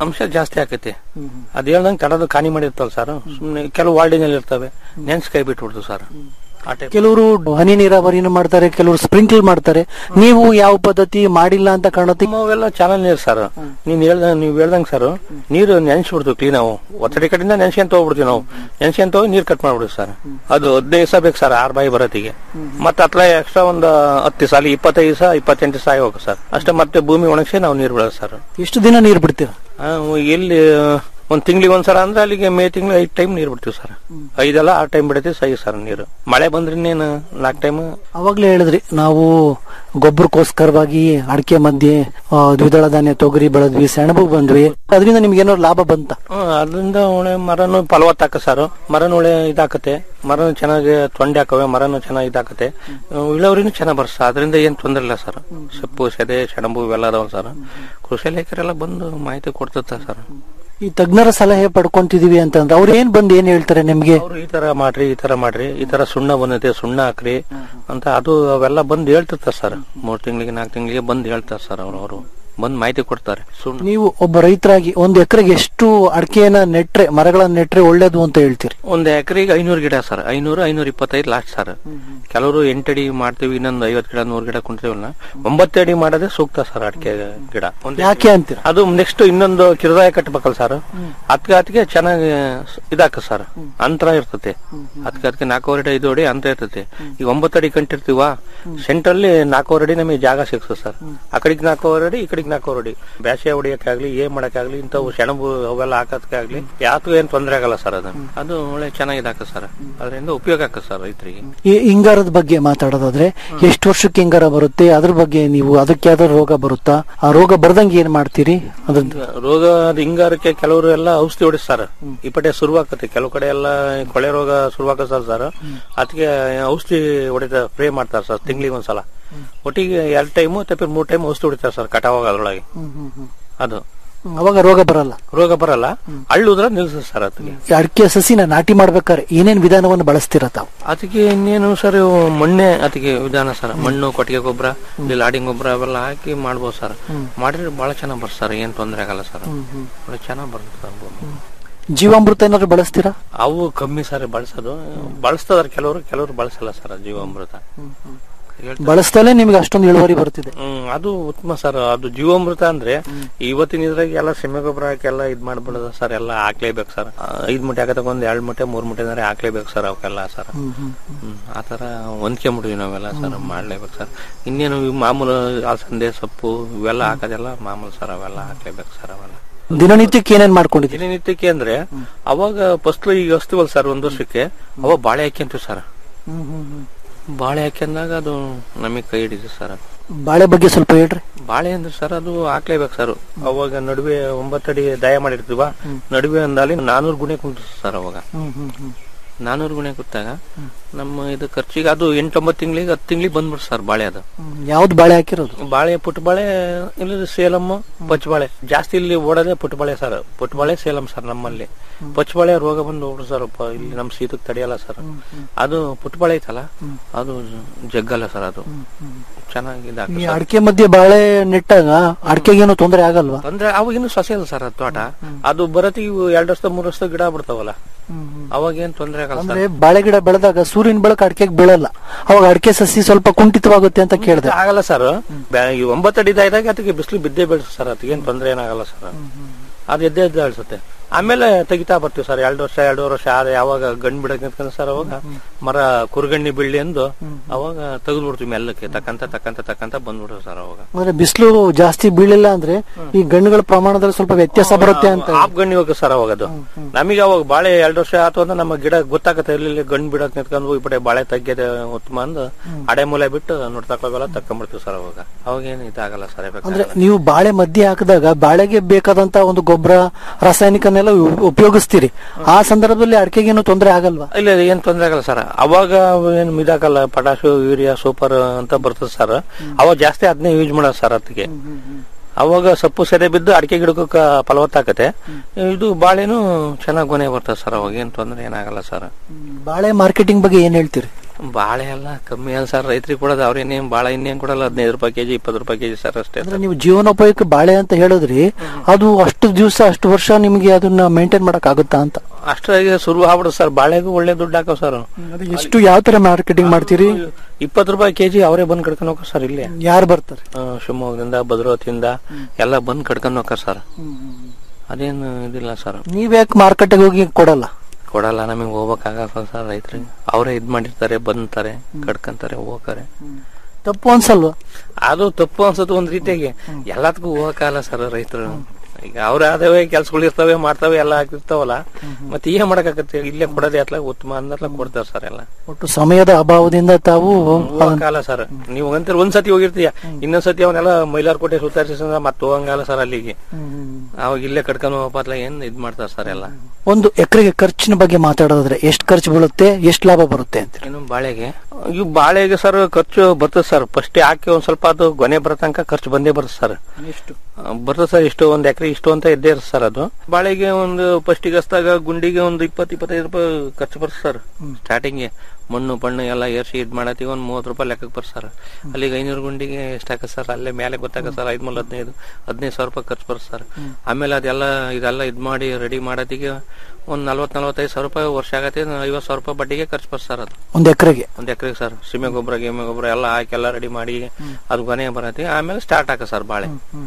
ಅಂಶ ಜಾಸ್ತಿ ಆಕೈತಿ ಅದ್ ಹೇಳ್ದಂಗೆ ತಡದು ಕಾನಿ ಮಾಡಿರ್ತವಲ್ಲ ಸರ್ ಸುಮ್ನೆ ಕೆಲವು ವಾರ್ಡಿನಲ್ಲಿ ಇರ್ತವೆ ನೆನ್ಸ್ ಕೈ ಬಿಟ್ಬಿಡ್ತು ಸರ್ ಆ ಟೈಪ್ ಕೆಲವರು ಹನಿ ನೀರಾವರಿನ ಮಾಡ್ತಾರೆ ಕೆಲವರು ಸ್ಪ್ರಿಂಕಲ್ ಮಾಡ್ತಾರೆ ನೀವು ಯಾವ ಪದ್ಧತಿ ಮಾಡಿಲ್ಲ ಅಂತ ಕಾಣುತ್ತೆ ನಮ್ಮವೆಲ್ಲ ಚಾನಲ್ ನೀರು ಸರ್ ನೀನ್ ಹೇಳ್ದ ನೀವ್ ಹೇಳ್ದಂಗ್ ಸರ್ ನೀರು ನೆನ್ಸ್ಬಿಡ್ತು ಕ್ಲೀನ್ ನಾವು ಒತ್ತಡಿ ಕಡೆಯಿಂದ ನೆನ್ಸ್ಕೊಂತ ಹೋಗ್ಬಿಡ್ತೀವಿ ನಾವು ನೆನ್ಸ್ಕೊಂತ ಹೋಗಿ ನೀರ್ ಕಟ್ ಮಾಡ್ಬಿಡ್ತೀವಿ ಸರ್ ಅದು ಹದಿನೈದು ದಿವಸ ಬೇಕು ಸರ್ ಆರ್ ಬಾಯಿ ಬರೋತ್ತಿಗೆ ಮತ್ತೆ ಅತ್ಲ ಎಕ್ಸ್ಟ್ರಾ ಒಂದು ಹತ್ತು ದಿವಸ ಅಲ್ಲಿ ಇಪ್ಪತ್ತೈದು ದಿವಸ ಇಪ್ಪತ್ತೆಂಟು ದಿವಸ ಆಗಿ ಹೋಗ ಸರ್ ಅಷ್ಟೇ ಮತ್ತೆ ಭೂಮಿ ಒಣಗಿಸಿ ನಾವು ನೀರು ಬಿಡೋದು ಸರ್ ಎಷ್ಟು ದಿನ ನೀರು ಬಿಡ್ತೀರಾ ಆ, ಎಲ್ಲಿ ಒಂದ್ ತಿಂಗಳಿಗೆ ಒಂದ್ಸಲ ಅಂದ್ರೆ ಅಲ್ಲಿಗೆ ಮೇ ತಿಂಗಳು ಐದ್ ಟೈಮ್ ನೀರ್ ಬಿಡ್ತೀವಿ ಸರ್ ಐದಲ್ಲ ಆರ್ ಟೈಮ್ ಬಿಡ್ತೀವಿ ಸಹಿ ಸರ್ ನೀರು ಮಳೆ ಬಂದ್ರೆ ಇನ್ನೇನು ನಾಲ್ಕು ಟೈಮ್ ಅವಾಗ್ಲೇ ಹೇಳಿದ್ರಿ ನಾವು ಗೊಬ್ಬರಕ್ಕೋಸ್ಕರವಾಗಿ ಅಡಿಕೆ ಮಧ್ಯೆ ಆ, ದ್ವಿದಳ ಧಾನ್ಯ ತೊಗರಿ ಬೆಳೆದ್ವಿ ಸೆಣಬು ಬಂದ್ವಿ ಅದರಿಂದ ನಿಮ್ಗೆ ಏನೋ ಲಾಭ ಬಂತ ಅದರಿಂದ ಒಳ್ಳೆ ಮರನು ಫಲವತ್ತಾಕ ಸರ್ ಮರನು ಒಳ್ಳೆ ಇದಾಕತೆ ಮರನು ಚೆನ್ನಾಗಿ ತೊಂಡೆ ಹಾಕವೆ ಮರನು ಚೆನ್ನಾಗಿ ಇದಾಕತೆ ಇಳುವರಿನೂ ಚೆನ್ನಾಗಿ ಬರ್ಸ ಅದರಿಂದ ಏನ್ ತೊಂದ್ರೆ ಇಲ್ಲ ಸರ್ ಸೊಪ್ಪು ಸೆದೆ ಸೆಣಬು ಇವೆಲ್ಲ ಅದಾವ ಸರ್ ಕೃಷಿ ಇಲಾಖೆರೆಲ್ಲ ಬಂದು ಮಾಹಿತಿ ಕೊಡ್ತತ್ತ ಸರ್ ಈ ತಜ್ಞರ ಸಲಹೆ ಪಡ್ಕೊಂತಿದೀವಿ ಅಂತಂದ್ರೆ ಅವ್ರು ಏನ್ ಬಂದು ಏನ್ ಹೇಳ್ತಾರೆ ನಿಮ್ಗೆ ಅವ್ರು ಈ ತರ ಮಾಡ್ರಿ ಈ ತರ ಮಾಡ್ರಿ ಈ ತರ ಸುಣ್ಣ ಬಂದೈತೆ ಸುಣ್ಣ ಹಾಕ್ರಿ ಅಂತ ಅದು ಅವೆಲ್ಲ ಬಂದು ಹೇಳ್ತಿರ್ತಾರೆ ಸರ್ ಮೂರ್ ತಿಂಗಳಿಗೆ ನಾಲ್ಕು ತಿಂಗಳಿಗೆ ಬಂದು ಹೇಳ್ತಾರೆ ಸರ್ ಅವ್ರು ಅವರು ಬಂದು ಮಾಹಿತಿ ಕೊಡ್ತಾರೆ ಸುಣ್ಣ ನೀವು ಒಬ್ಬ ರೈತರಾಗಿ ಒಂದು ಎಕರೆಗೆ ಎಷ್ಟು ಅಡಿಕೆಯನ್ನ ನೆಟ್ರೆ ಮರಗಳನ್ನ ನೆಟ್ರೆ ಒಳ್ಳೇದು ಅಂತ ಹೇಳ್ತೀರಿ ಒಂದ್ ಎಕರೆಗೆ ಐನೂರು ಗಿಡ ಸರ್ ಐನೂರು ಐನೂರ ಇಪ್ಪತ್ತೈದು ಲಾಸ್ಟ್ ಸರ್ ಕೆಲವರು ಎಂಟಡಿ ಮಾಡ್ತೀವಿ ಇನ್ನೊಂದು ಐವತ್ ಗಿಡ ನೂರು ಗಿಡ ಕುಂತೀವಲ್ಲ ಒಂಬತ್ತು ಅಡಿ ಮಾಡೋದೇ ಸೂಕ್ತ ಸರ್ ಅಡಿಕೆ ಗಿಡ ಒಂದ್ ಯಾಕೆ ಅಂತೀರ ಅದು ನೆಕ್ಸ್ಟ್ ಇನ್ನೊಂದು ಕಿರದಾಯ ಕಟ್ಬೇಕಲ್ಲ ಸರ್ ಅದಕ್ಕೆ ಅದಕ್ಕೆ ಚೆನ್ನಾಗಿ ಇದಾಕ ಸರ್ ಅಂತರ ಇರ್ತತೆ ಅದಕ್ಕೆ ಅದಕ್ಕೆ ನಾಲ್ಕೂವರೆ ಅಡಿ ಐದು ಅಡಿ ಅಂತ ಇರ್ತತೆ ಈಗ ಒಂಬತ್ತು ಅಡಿ ಕಂಟಿರ್ತೀವ ಸೆಂಟ್ರಲ್ಲಿ ನಾಲ್ಕೂವರೆ ಅಡಿ ನಮಗೆ ಜಾಗ ಸಿಗ್ತದೆ ಸರ್ ಆ ಕಡೆಗೆ ನಾಲ್ಕೂವರೆ ಅಡಿ ಈ ಕಡೆಗೆ ನಾಲ್ಕೂವರೆ ಅಡಿ ಬ್ಯಾಸೆ ಹೊಡಿಯಕ್ಕಾಗ್ಲಿ ಏನ್ ಮಾಡಕ್ಕಾಗ್ಲಿ ಇಂಥವು ಸೆಣಬು ಅವೆಲ್ಲ ಹಾಕೋದಕ್ಕಾಗ್ಲಿ ಯಾತೂ ಏನ್ ತೊಂದರೆ ಆಗಲ್ಲ ಸರ್ ಅದು ಅದು ಒಳ್ಳೆ ಚೆನ್ನಾಗಿ ಇದಾಕ ಸರ್ ಅದರಿಂದ ಉಪಯೋಗ ಆಕ ಸರ್ ರೈತರಿಗೆ ಈ ಹಿಂಗಾರದ ಬಗ್ಗೆ ಮಾತಾಡೋದಾದ್ರೆ ಎಷ್ಟು ವರ್ಷಕ್ಕೆ ಹಿಂಗಾರ ಬರುತ್ತೆ ಅದ್ರ ಬಗ್ಗೆ ನೀವು ಅದಕ್ಕೆ ಯಾವ್ದಾದ್ರು ರೋಗ ಬರುತ್ತಾ ಆ ರೋಗ ಬರ್ದಂಗೆ ಏನ್ ಮಾಡ್ತೀರಿ ಅದ್ರ ರೋಗ ಅದು ಹಿಂಗಾರಕ್ಕೆ ಕೆಲವರು ಎಲ್ಲ ಔಷಧಿ ಹೊಡಿಸ್ತಾರ ಈ ಪಟೆ ಶುರುವಾಕತ್ತೆ ಕೆಲವು ಕಡೆ ಎಲ್ಲ ಕೊಳೆ ರೋಗ ಶುರುವಾಕತ್ತಾರ ಸರ್ ಅದಕ್ಕೆ ಔಷಧಿ ಹೊಡಿತ ಸ್ಪ್ರೇ ಮಾಡ್ತಾರೆ ಸರ್ ತಿಂಗಳಿಗೆ ಒಂದ್ಸಲ ಒಟ್ಟಿಗೆ ಎರಡ್ ಟೈಮು ತಪ್ಪಿ ಮೂರ್ ಟೈಮ್ ಔಷಧಿ ಹೊಡಿತಾರೆ ಸರ್ ಕಟಾವಾಗ ಅದ್ರೊಳಗೆ ಅದು ಅವಾಗ ರೋಗ ಬರಲ್ಲ ರೋಗ ಬರಲ್ಲ ಹಳ್ಳುದ್ರ ನಿಲ್ಸುತ್ತೆ ಸರ್ ಅದಕ್ಕೆ ಈ ಅಡಿಕೆ ಸಸಿನ ನಾಟಿ ಮಾಡ್ಬೇಕಾದ್ರೆ ಏನೇನ್ ವಿಧಾನವನ್ನು ಬಳಸ್ತೀರ ತಾವು ಅದಕ್ಕೆ ಇನ್ನೇನು ಸರ್ ಇವು ಮಣ್ಣೆ ಅದಕ್ಕೆ ವಿಧಾನ ಸರ್ ಮಣ್ಣು ಕೊಟ್ಟಿಗೆ ಗೊಬ್ಬರ ಇಲ್ಲಿ ಲಾಡಿಂಗ್ ಗೊಬ್ಬರ ಅವೆಲ್ಲ ಹಾಕಿ ಮಾಡ್ಬೋದು ಸರ್ ಮಾಡಿದ್ರೆ ಬಹಳ ಚೆನ್ನಾಗ್ ಬರ್ತದೆ ಸರ್ ಏನ್ ತೊಂದರೆ ಆಗಲ್ಲ ಸರ್ ಒಳ್ಳೆ ಚೆನ್ನಾಗ್ ಬರ್ತದೆ ಸರ್ ಭೂಮಿ. ಜೀವಾಮೃತ ಏನಾದ್ರು ಬಳಸ್ತೀರಾ ಅವು ಕಮ್ಮಿ ಸರ್ ಬಳಸೋದು ಬಳಸ್ತದಾರ ಕೆಲವರು ಕೆಲವರು ಬಳಸಲ್ಲ ಸರ್ ಜೀವಾಮೃತ ಹೇಳ್ತಾರೆ. ಬಳಸ್ದಲೇ ನಿಮ್ಗೆ ಅಷ್ಟೊಂದು ಇಳುವರಿ ಬರ್ತಿದೆ ಹ್ಮ್ ಅದು ಉತ್ತಮ ಸರ್ ಅದು ಜೀವಾಮೃತ ಅಂದ್ರೆ ಇವತ್ತಿನ ಇದ್ರಾಗ ಎಲ್ಲ ಸೆಮೆ ಗೊಬ್ಬರ ಹಾಕಿ ಎಲ್ಲ ಇದ್ ಮಾಡ್ಬಿಡೋದು ಸರ್ ಎಲ್ಲ ಹಾಕ್ಲೇಬೇಕು ಸರ್ ಆ, ಐದ್ ಮೂಟೆ ಹಾಕತಕ್ಕ ಒಂದ್ ಎರಡ್ ಮೂಟೆ ಮೂರ್ ಮೂಟೆ ಅಂದ್ರೆ ಹಾಕ್ಲೇಬೇಕು ಸರ್ ಅವಕ್ಕೆಲ್ಲ ಸರ್ ಹ್ಮ್ ಆತರ ಹೊಂದ್ಕೊಂಬಿಡ್ವಿ ನಾವೆಲ್ಲ ಸರ್ ಮಾಡ್ಲೇಬೇಕು ಸರ್ ಇನ್ನೇನು ಇವು ಮಾಮೂಲು ಅಲಸಂದೆ ಸೊಪ್ಪು ಇವೆಲ್ಲ ಹಾಕೋದೆಲ್ಲ ಮಾಮೂಲು ಸರ್ ಅವೆಲ್ಲ ಹಾಕ್ಲೇಬೇಕು ಸರ್ ಅವೆಲ್ಲ ದಿನನಿತ್ಯಕ್ಕೆ ಏನೇನ್ ಮಾಡ್ಕೊಂಡಿದ್ದೀರಿ ದಿನನಿತ್ಯಕ್ಕೆ ಅಂದ್ರೆ ಅವಾಗ ಫಸ್ಟ್ ಈಗ ಹಚ್ತೀವಲ್ಲ ಸರ್ ಒಂದ್ ವರ್ಷಕ್ಕೆ ಅವಾಗ ಬಾಳೆ ಹಾಕ್ಯಂತೀವಿ ಸರ್ ಬಾಳೆ ಹಾಕ್ಯಂದಾಗ ಅದು ನಮಗೆ ಕೈ ಹಿಡಿದು ಸರ್ ಬಾಳೆ ಬಗ್ಗೆ ಸ್ವಲ್ಪ ಹೇಳ್ರಿ ಬಾಳೆ ಅಂದ್ರೆ ಸರ್ ಅದು ಹಾಕ್ಲೇಬೇಕು ಸರ್ ಅವಾಗ ನಡುವೆ ಒಂಬತ್ತಡಿ ದಯ ಮಾಡಿರ್ತೀವ ನಡುವೆ ಒಂದಲ್ಲಿ ನಾನೂರು ಗುಣೆ ಕುಂತ ಸರ್ ಅವಾಗ ನಾನೂರು ಗುಣೆ ಕೂತಾಗ ನಮ್ಮ ಇದು ಖರ್ಚಿಗೆ ಅದು ಎಂಟೊಂಬತ್ತು ತಿಂಗಳಿಗೆ ಹತ್ತು ತಿಂಗಳಿಗೆ ಬಂದ್ಬಿಡ್ತು ಸರ್ ಬಾಳೆ ಅದು ಯಾವ್ದು ಬಾಳೆ ಹಾಕಿರೋದು ಬಾಳೆ ಪುಟ್ಟ ಬಾಳೆ ಇಲ್ಲಿ ಸೇಲಂ ಪಚ್ಚಬಾಳೆ ಜಾಸ್ತಿ ಇಲ್ಲಿ ಓಡೋದೇ ಪುಟ್ಟ ಬಾಳೆ ಸರ್ ಪುಟ್ಟ ಬಾಳೆ ಸೇಲಂ ಸರ್ ನಮ್ಮಲ್ಲಿ ಪಚ್ಚಬಾಳೆ ರೋಗ ಬಂದು ಹೋಗ್ಬಿಡು ಸರ್ ಪ- ಇಲ್ಲಿ ನಮ್ ಶೀತಕ್ಕೆ ತಡೆಯಲ್ಲ ಸರ್ ಅದು ಪುಟ್ಟ ಬಾಳೆ ಐತಲ್ಲ ಅದು ಜಗ್ಗಲ್ಲ ಸರ್ ಅದು ಚೆನ್ನಾಗಿ ಈ ಇದಾಗ್ತದೆ ಅಡಿಕೆ ಮಧ್ಯೆ ಬಾಳೆ ನೆಟ್ಟಾಗ ಅಡಿಕೆಗೇನು ತೊಂದರೆ ಆಗಲ್ವಾ ಅಂದ್ರೆ ಅವಾಗಿನ್ನು ಸೊಸೆ ಅಲ್ಲ ಸರ್ ಅದು ತೋಟ ಅದು ಬರತಿ ಇವು ಎರಡ್ ವರ್ಷದ ಮೂರ್ ವರ್ಷದ ಗಿಡ ಬಿಡ್ತಾವಲ್ಲ ಅವಾಗ ಏನ್ ತೊಂದ್ರೆ ಆಗಲ್ಲ ಅಂದ್ರೆ ಸರ್ ಬಾಳೆ ಗಿಡ ಬೆಳೆದಾಗ ಸೂರ್ಯನ ಬೆಳಕು ಅಡಿಕೆಗೆ ಬೀಳಲ್ಲ ಅವಾಗ ಅಡಿಕೆ ಸಸಿ ಸ್ವಲ್ಪ ಕುಂಠಿತವಾಗುತ್ತೆ ಅಂತ ಕೇಳಿದೆ ಆಗಲ್ಲ ಸರ್ ಈ ಒಂಬತ್ತು ಅಡಿ ಇದ್ದಾಗ ಅದಕ್ಕೆ ಬಿಸಿಲು ಬಿದ್ದೇ ಬೀಳ್ಸ ಸರ್ ಅದಕ್ಕೆ ಏನ್ ತೊಂದ್ರೆ ಏನಾಗಲ್ಲ ಸರ್ ಅದು ಎದ್ದೆ ಎದ್ದೆ ಅಳ್ಸುತ್ತೆ ಆಮೇಲೆ ತೆಗಿತಾ ಬರ್ತೀವಿ ಸರ್ ಎರಡು ವರ್ಷ ಎರಡೂವರೆ ವರ್ಷ ಆದ್ರೆ ಯಾವಾಗ ಗಂಡ್ ಬಿಡಕ್ ನಿಂತ್ಕೊಂಡ್ ಸರ್ ಅವಾಗ ಮರ ಕುರ್ಗಣ್ಣಿ ಬೀಳ್ಲಿ ಎಂದು ಅವಾಗ ತೆಗೆದು ಬಿಡ್ತೀವಿ ಮೆಲ್ಲಕ್ಕೆ ತಕ್ಕಂತ ತಕ್ಕಂತ ತಕ್ಕಂತ ಬಂದ್ಬಿಡ್ತೀವಿ ಸರ್ ಅವಾಗ ಅಂದ್ರೆ ಬಿಸಿಲು ಜಾಸ್ತಿ ಬೀಳಿಲ್ಲ ಅಂದ್ರೆ ಈ ಗಣ್ಣುಗಳ ಪ್ರಮಾಣದಲ್ಲಿ ಸ್ವಲ್ಪ ವ್ಯತ್ಯಾಸ ಬರುತ್ತೆ ಅಂತ ಆಪ್ ಗಣ್ಣಿ ಹೋಗ ಸರ್ ಅವಾಗ ಅದು ನಮಗೆ ಅವಾಗ ಬಾಳೆ ಎರಡು ವರ್ಷ ಆತು ಅಂದ್ರೆ ನಮ್ಮ ಗಿಡ ಗೊತ್ತಾಗತ್ತೆ ಇಲ್ಲಿ ಗಂಡ್ ಬಿಡಕ್ ನಿಂತ್ಕೊಂಡು ಈ ಪಡೆ ಬಾಳೆ ತಗ್ಗದೆ ಉತ್ತಮ ಅಂದು ಅಡೆ ಮೂಲೆ ಬಿಟ್ಟು ನೋಡ್ತಕ್ಕೋಗಲ್ಲ ತಕ್ಕೊಂಡ್ಬಿಡ್ತೀವಿ ಸರ್ ಅವಾಗ ಅವಾಗ ಏನು ಇದಾಗಲ್ಲ ಸರ್ ಅಂದ್ರೆ ನೀವು ಬಾಳೆ ಮಧ್ಯೆ ಹಾಕಿದಾಗ ಬಾಳೆಗೆ ಬೇಕಾದಂತ ಒಂದು ಗೊಬ್ಬರ ರಾಸಾಯನಿಕನೆಲ್ಲ ಉ- ಉಪಯೋಗಿಸ್ತೀರಿ ಆ ಸಂದರ್ಭದಲ್ಲಿ ಅಡಿಕೆಗೇನು ತೊಂದರೆ ಆಗಲ್ವಾ ಇಲ್ಲ ಇಲ್ಲ, ಏನ್ ತೊಂದ್ರೆ ಆಗಲ್ಲ ಸರ್ ಅವಾಗ ಏನ್ ಇದಾಗಲ್ಲ ಪಟಾಶು ಯೂರಿಯಾ ಸೂಪರ್ ಅಂತ ಬರ್ತದೆ ಸರ್ ಅವಾಗ ಜಾಸ್ತಿ ಅದನ್ನೇ ಯೂಸ್ ಮಾಡೋದು ಸರ್ ಅದಕ್ಕೆ ಅವಾಗ ಸೊಪ್ಪು ಸೆರೆ ಬಿದ್ದು ಅಡಿಕೆ ಗಿಡಕ್ಕೆ ಫಲವತ್ತಾಕತೆ ಇದು ಬಾಳೆನು ಚೆನ್ನಾಗಿ ಗೊನೆ ಬರ್ತದೆ ಸರ್ ಅವಾಗ ಏನ್ ತೊಂದ್ರೆ ಏನಾಗಲ್ಲ ಸರ್ ಬಾಳೆ ಮಾರ್ಕೆಟಿಂಗ್ ಬಗ್ಗೆ ಏನ್ ಹೇಳ್ತೀರಿ ಬಾಳೆ ಎಲ್ಲ ಕಮ್ಮಿ ಅಲ್ಲ ಸರ್ ರೈತರಿಗೆ ಕೊಡೋದು ಅವ್ರೇನೇನ್ ಬಾಳೆ ಇನ್ನೇನ್ ಕೊಡಲ್ಲ ಹದಿನೈದು ರೂಪಾಯಿ ಕೆಜಿ ಇಪ್ಪತ್ತು ರೂಪಾಯಿ ಕೆಜಿ ಸರ್ ಅಷ್ಟೇ ಅಂದ್ರೆ ನೀವು ಜೀವನೋಪಾಯಕ್ಕೆ ಬಾಳೆ ಅಂತ ಹೇಳಿದ್ರಿ ಅದು ಅಷ್ಟು ದಿವಸ ಅಷ್ಟು ವರ್ಷ ನಿಮಗೆ ಅದನ್ನ ಮೇಂಟೈನ್ ಮಾಡಕ್ ಆಗುತ್ತಾ ಅಂತ ಅಷ್ಟಾಗಿ ಶುರು ಆಗ್ಬಿಡುತ್ತೆ ಸರ್ ಬಾಳೆಗೂ ಒಳ್ಳೆ ದುಡ್ಡು ಹಾಕೋ ಸರ್ ಎಷ್ಟು ಯಾವ ತರ ಮಾರ್ಕೆಟಿಂಗ್ ಮಾಡ್ತೀರಿ ಇಪ್ಪತ್ತು ರೂಪಾಯಿ ಕೆಜಿ ಅವರೇ ಬಂದ್ ಕಡ್ಕೊಂಡು ಹೋಗ್ತಾರೆ ಸರ್ ಇಲ್ಲೇ ಯಾರು ಬರ್ತಾರೆ ಆ, ಶಿವಮೊಗ್ಗದಿಂದ ಭದ್ರಾವತಿಯಿಂದ ಎಲ್ಲ ಬಂದ್ ಕಡ್ಕೊಂಡು ಹೋಗ್ತಾರೆ ಸರ್ ಅದೇನು ಇದಿಲ್ಲ ಸರ್ ನೀವ್ಯಾಕೆ ಮಾರ್ಕೆಟ್ಗೆ ಹೋಗಿ ಕೊಡಲ್ಲ ಕೊಡಲ್ಲ ನಮಗೆ ಹೋಗ್ಬೇಕಾಗಲ್ಲ ಸರ್ ರೈತರಿಗೆ ಅವರೇ ಇದ್ ಮಾಡಿರ್ತಾರೆ ಬಂತಾರೆ ಕಡ್ಕಂತಾರೆ ಹೋಗ್ತಾರೆ ತಪ್ಪು ಅನ್ಸಲ್ವಾ ಅದು ತಪ್ಪು ಅನ್ಸುತ್ತೆ ಒಂದ್ ರೀತಿಯಾಗಿ ಎಲ್ಲದಕ್ಕೂ ಹೋಗಕ್ಕಾಗಲ್ಲ ಸರ್ ರೈತರು ಈಗ ಅವ್ರ ಆದವೇ ಕೆಲ್ಸಗಳು ಇರ್ತವೆ ಮಾಡ್ತವೆ ಎಲ್ಲ ಆಗ್ತಿರ್ತಾವಲ್ಲ ಮತ್ತೆ ಏನ್ ಮಾಡಕ್ಕಾಗತ್ತೆ ಇಲ್ಲೇ ಕೊಡೋದೇ ಅತ್ಲ ಉತ್ತಮ ಅಂದತ್ಲ ಕೊಡ್ತಾರೆ ಸರ್ ಎಲ್ಲ ಒಟ್ಟು ಸಮಯದ ಅಭಾವದಿಂದ ತಾವು ಹೋಗಕ್ಕಾಗಲ್ಲ ಸರ್ ನೀವು ಅಂತೀರ ಒಂದ್ ಸತಿ ಹೋಗಿರ್ತೀಯ ಇನ್ನೊಂದ್ ಸತಿ ಅವನ್ನೆಲ್ಲ ಮೈಲಾರ್ಕೋಟೆ ಸುತ್ತಾರಿಸಿ ಮತ್ತೆ ಹೋಗಂಗಲ್ಲ ಸರ್ ಅಲ್ಲಿಗೆ ಅವಾಗ ಇಲ್ಲೇ ಕಡ್ಕೊಂಡು ಹೋಗಪ್ಪ ಏನ್ ಇದ್ ಮಾಡ್ತಾರೆ ಸರ್ ಎಲ್ಲ ಒಂದು ಎಕರೆಗೆ ಖರ್ಚಿನ ಬಗ್ಗೆ ಮಾತಾಡೋದಾದ್ರೆ ಎಷ್ಟು ಖರ್ಚು ಬೀಳುತ್ತೆ ಎಷ್ಟು ಲಾಭ ಬರುತ್ತೆ ಅಂತ ಇನ್ನು ಬಾಳೆಗೆ ಇವು ಬಾಳೆಗೆ ಸರ್ ಖರ್ಚು ಬರ್ತದೆ ಸರ್ ಫಸ್ಟ್ ಹಾಕಿ ಒಂದ್ ಸ್ವಲ್ಪ ಅದು ಗೊನೆ ಬರೋ ತನಕ ಖರ್ಚು ಬಂದೇ ಬರುತ್ತೆ ಸರ್ ಎಷ್ಟು ಬರ್ತದೆ ಸರ್ ಇಷ್ಟು ಒಂದ್ ಎಕರೆ ಇಷ್ಟು ಅಂತ ಇದ್ದೇ ಇರುತ್ತೆ ಸರ್ ಅದು ಬಾಳೆಗೆ ಒಂದು ಫಸ್ಟಿಗೆ ಹಚ್ದಾಗ ಗುಂಡಿಗೆ ಒಂದು ಇಪ್ಪತ್ತು ಇಪ್ಪತ್ತೈದು ರೂಪಾಯಿ ಖರ್ಚು ಬರುತ್ತೆ ಸರ್ ಸ್ಟಾರ್ಟಿಂಗ್ ಮಣ್ಣು ಪಣ್ಣು ಎಲ್ಲ ಏರ್ಸಿ ಇದ್ ಮಾಡತ್ತೀವಿ ಒಂದ್ ಮೂವತ್ತು ರೂಪಾಯಿ ಲೆಕ್ಕಕ್ಕೆ ಬರ್ ಸರ್ ಅಲ್ಲಿಗೆ ಐನೂರು ಗುಂಡಿಗೆ ಎಷ್ಟಾಕ ಸರ್ ಅಲ್ಲೇ ಮೇಲೆ ಗೊತ್ತಾಗ ಸರ್ ಐದ್ ಮೂಲ ಹದಿನೈದು ಹದಿನೈದು ಸಾವಿರ ರೂಪಾಯಿ ಖರ್ಚು ಬರುತ್ತೆ ಸರ್ ಆಮೇಲೆ ಅದೆಲ್ಲ ಇದೆಲ್ಲ ಇದ್ ಮಾಡಿ ರೆಡಿ ಮಾಡತ್ತಿಗೆ ಒಂದ್ ನಲ್ವತ್ ನಲ್ವತ್ತೈದು ಸಾವಿರ ರೂಪಾಯಿ ವರ್ಷ ಆಗತ್ತೆ ಐವತ್ತು ಸಾವಿರ ರೂಪಾಯಿ ಬಡ್ಡಿಗೆ ಖರ್ಚು ಬರ್ ಸರ್ ಅದು ಒಂದ್ ಎಕರೆಗೆ ಒಂದ್ ಎಕರೆಗೆ ಸರ್ ಸೀಮೆ ಗೊಬ್ಬರ ಗೀಮೆ ಗೊಬ್ಬರ ಎಲ್ಲ ಹಾಕಿ ಎಲ್ಲ ರೆಡಿ ಮಾಡಿ ಅದು ಗೊನೆ ಬರತ್ತೆ ಆಮೇಲೆ ಸ್ಟಾರ್ಟ್ ಆಕ ಸರ್ ಬಾಳೆ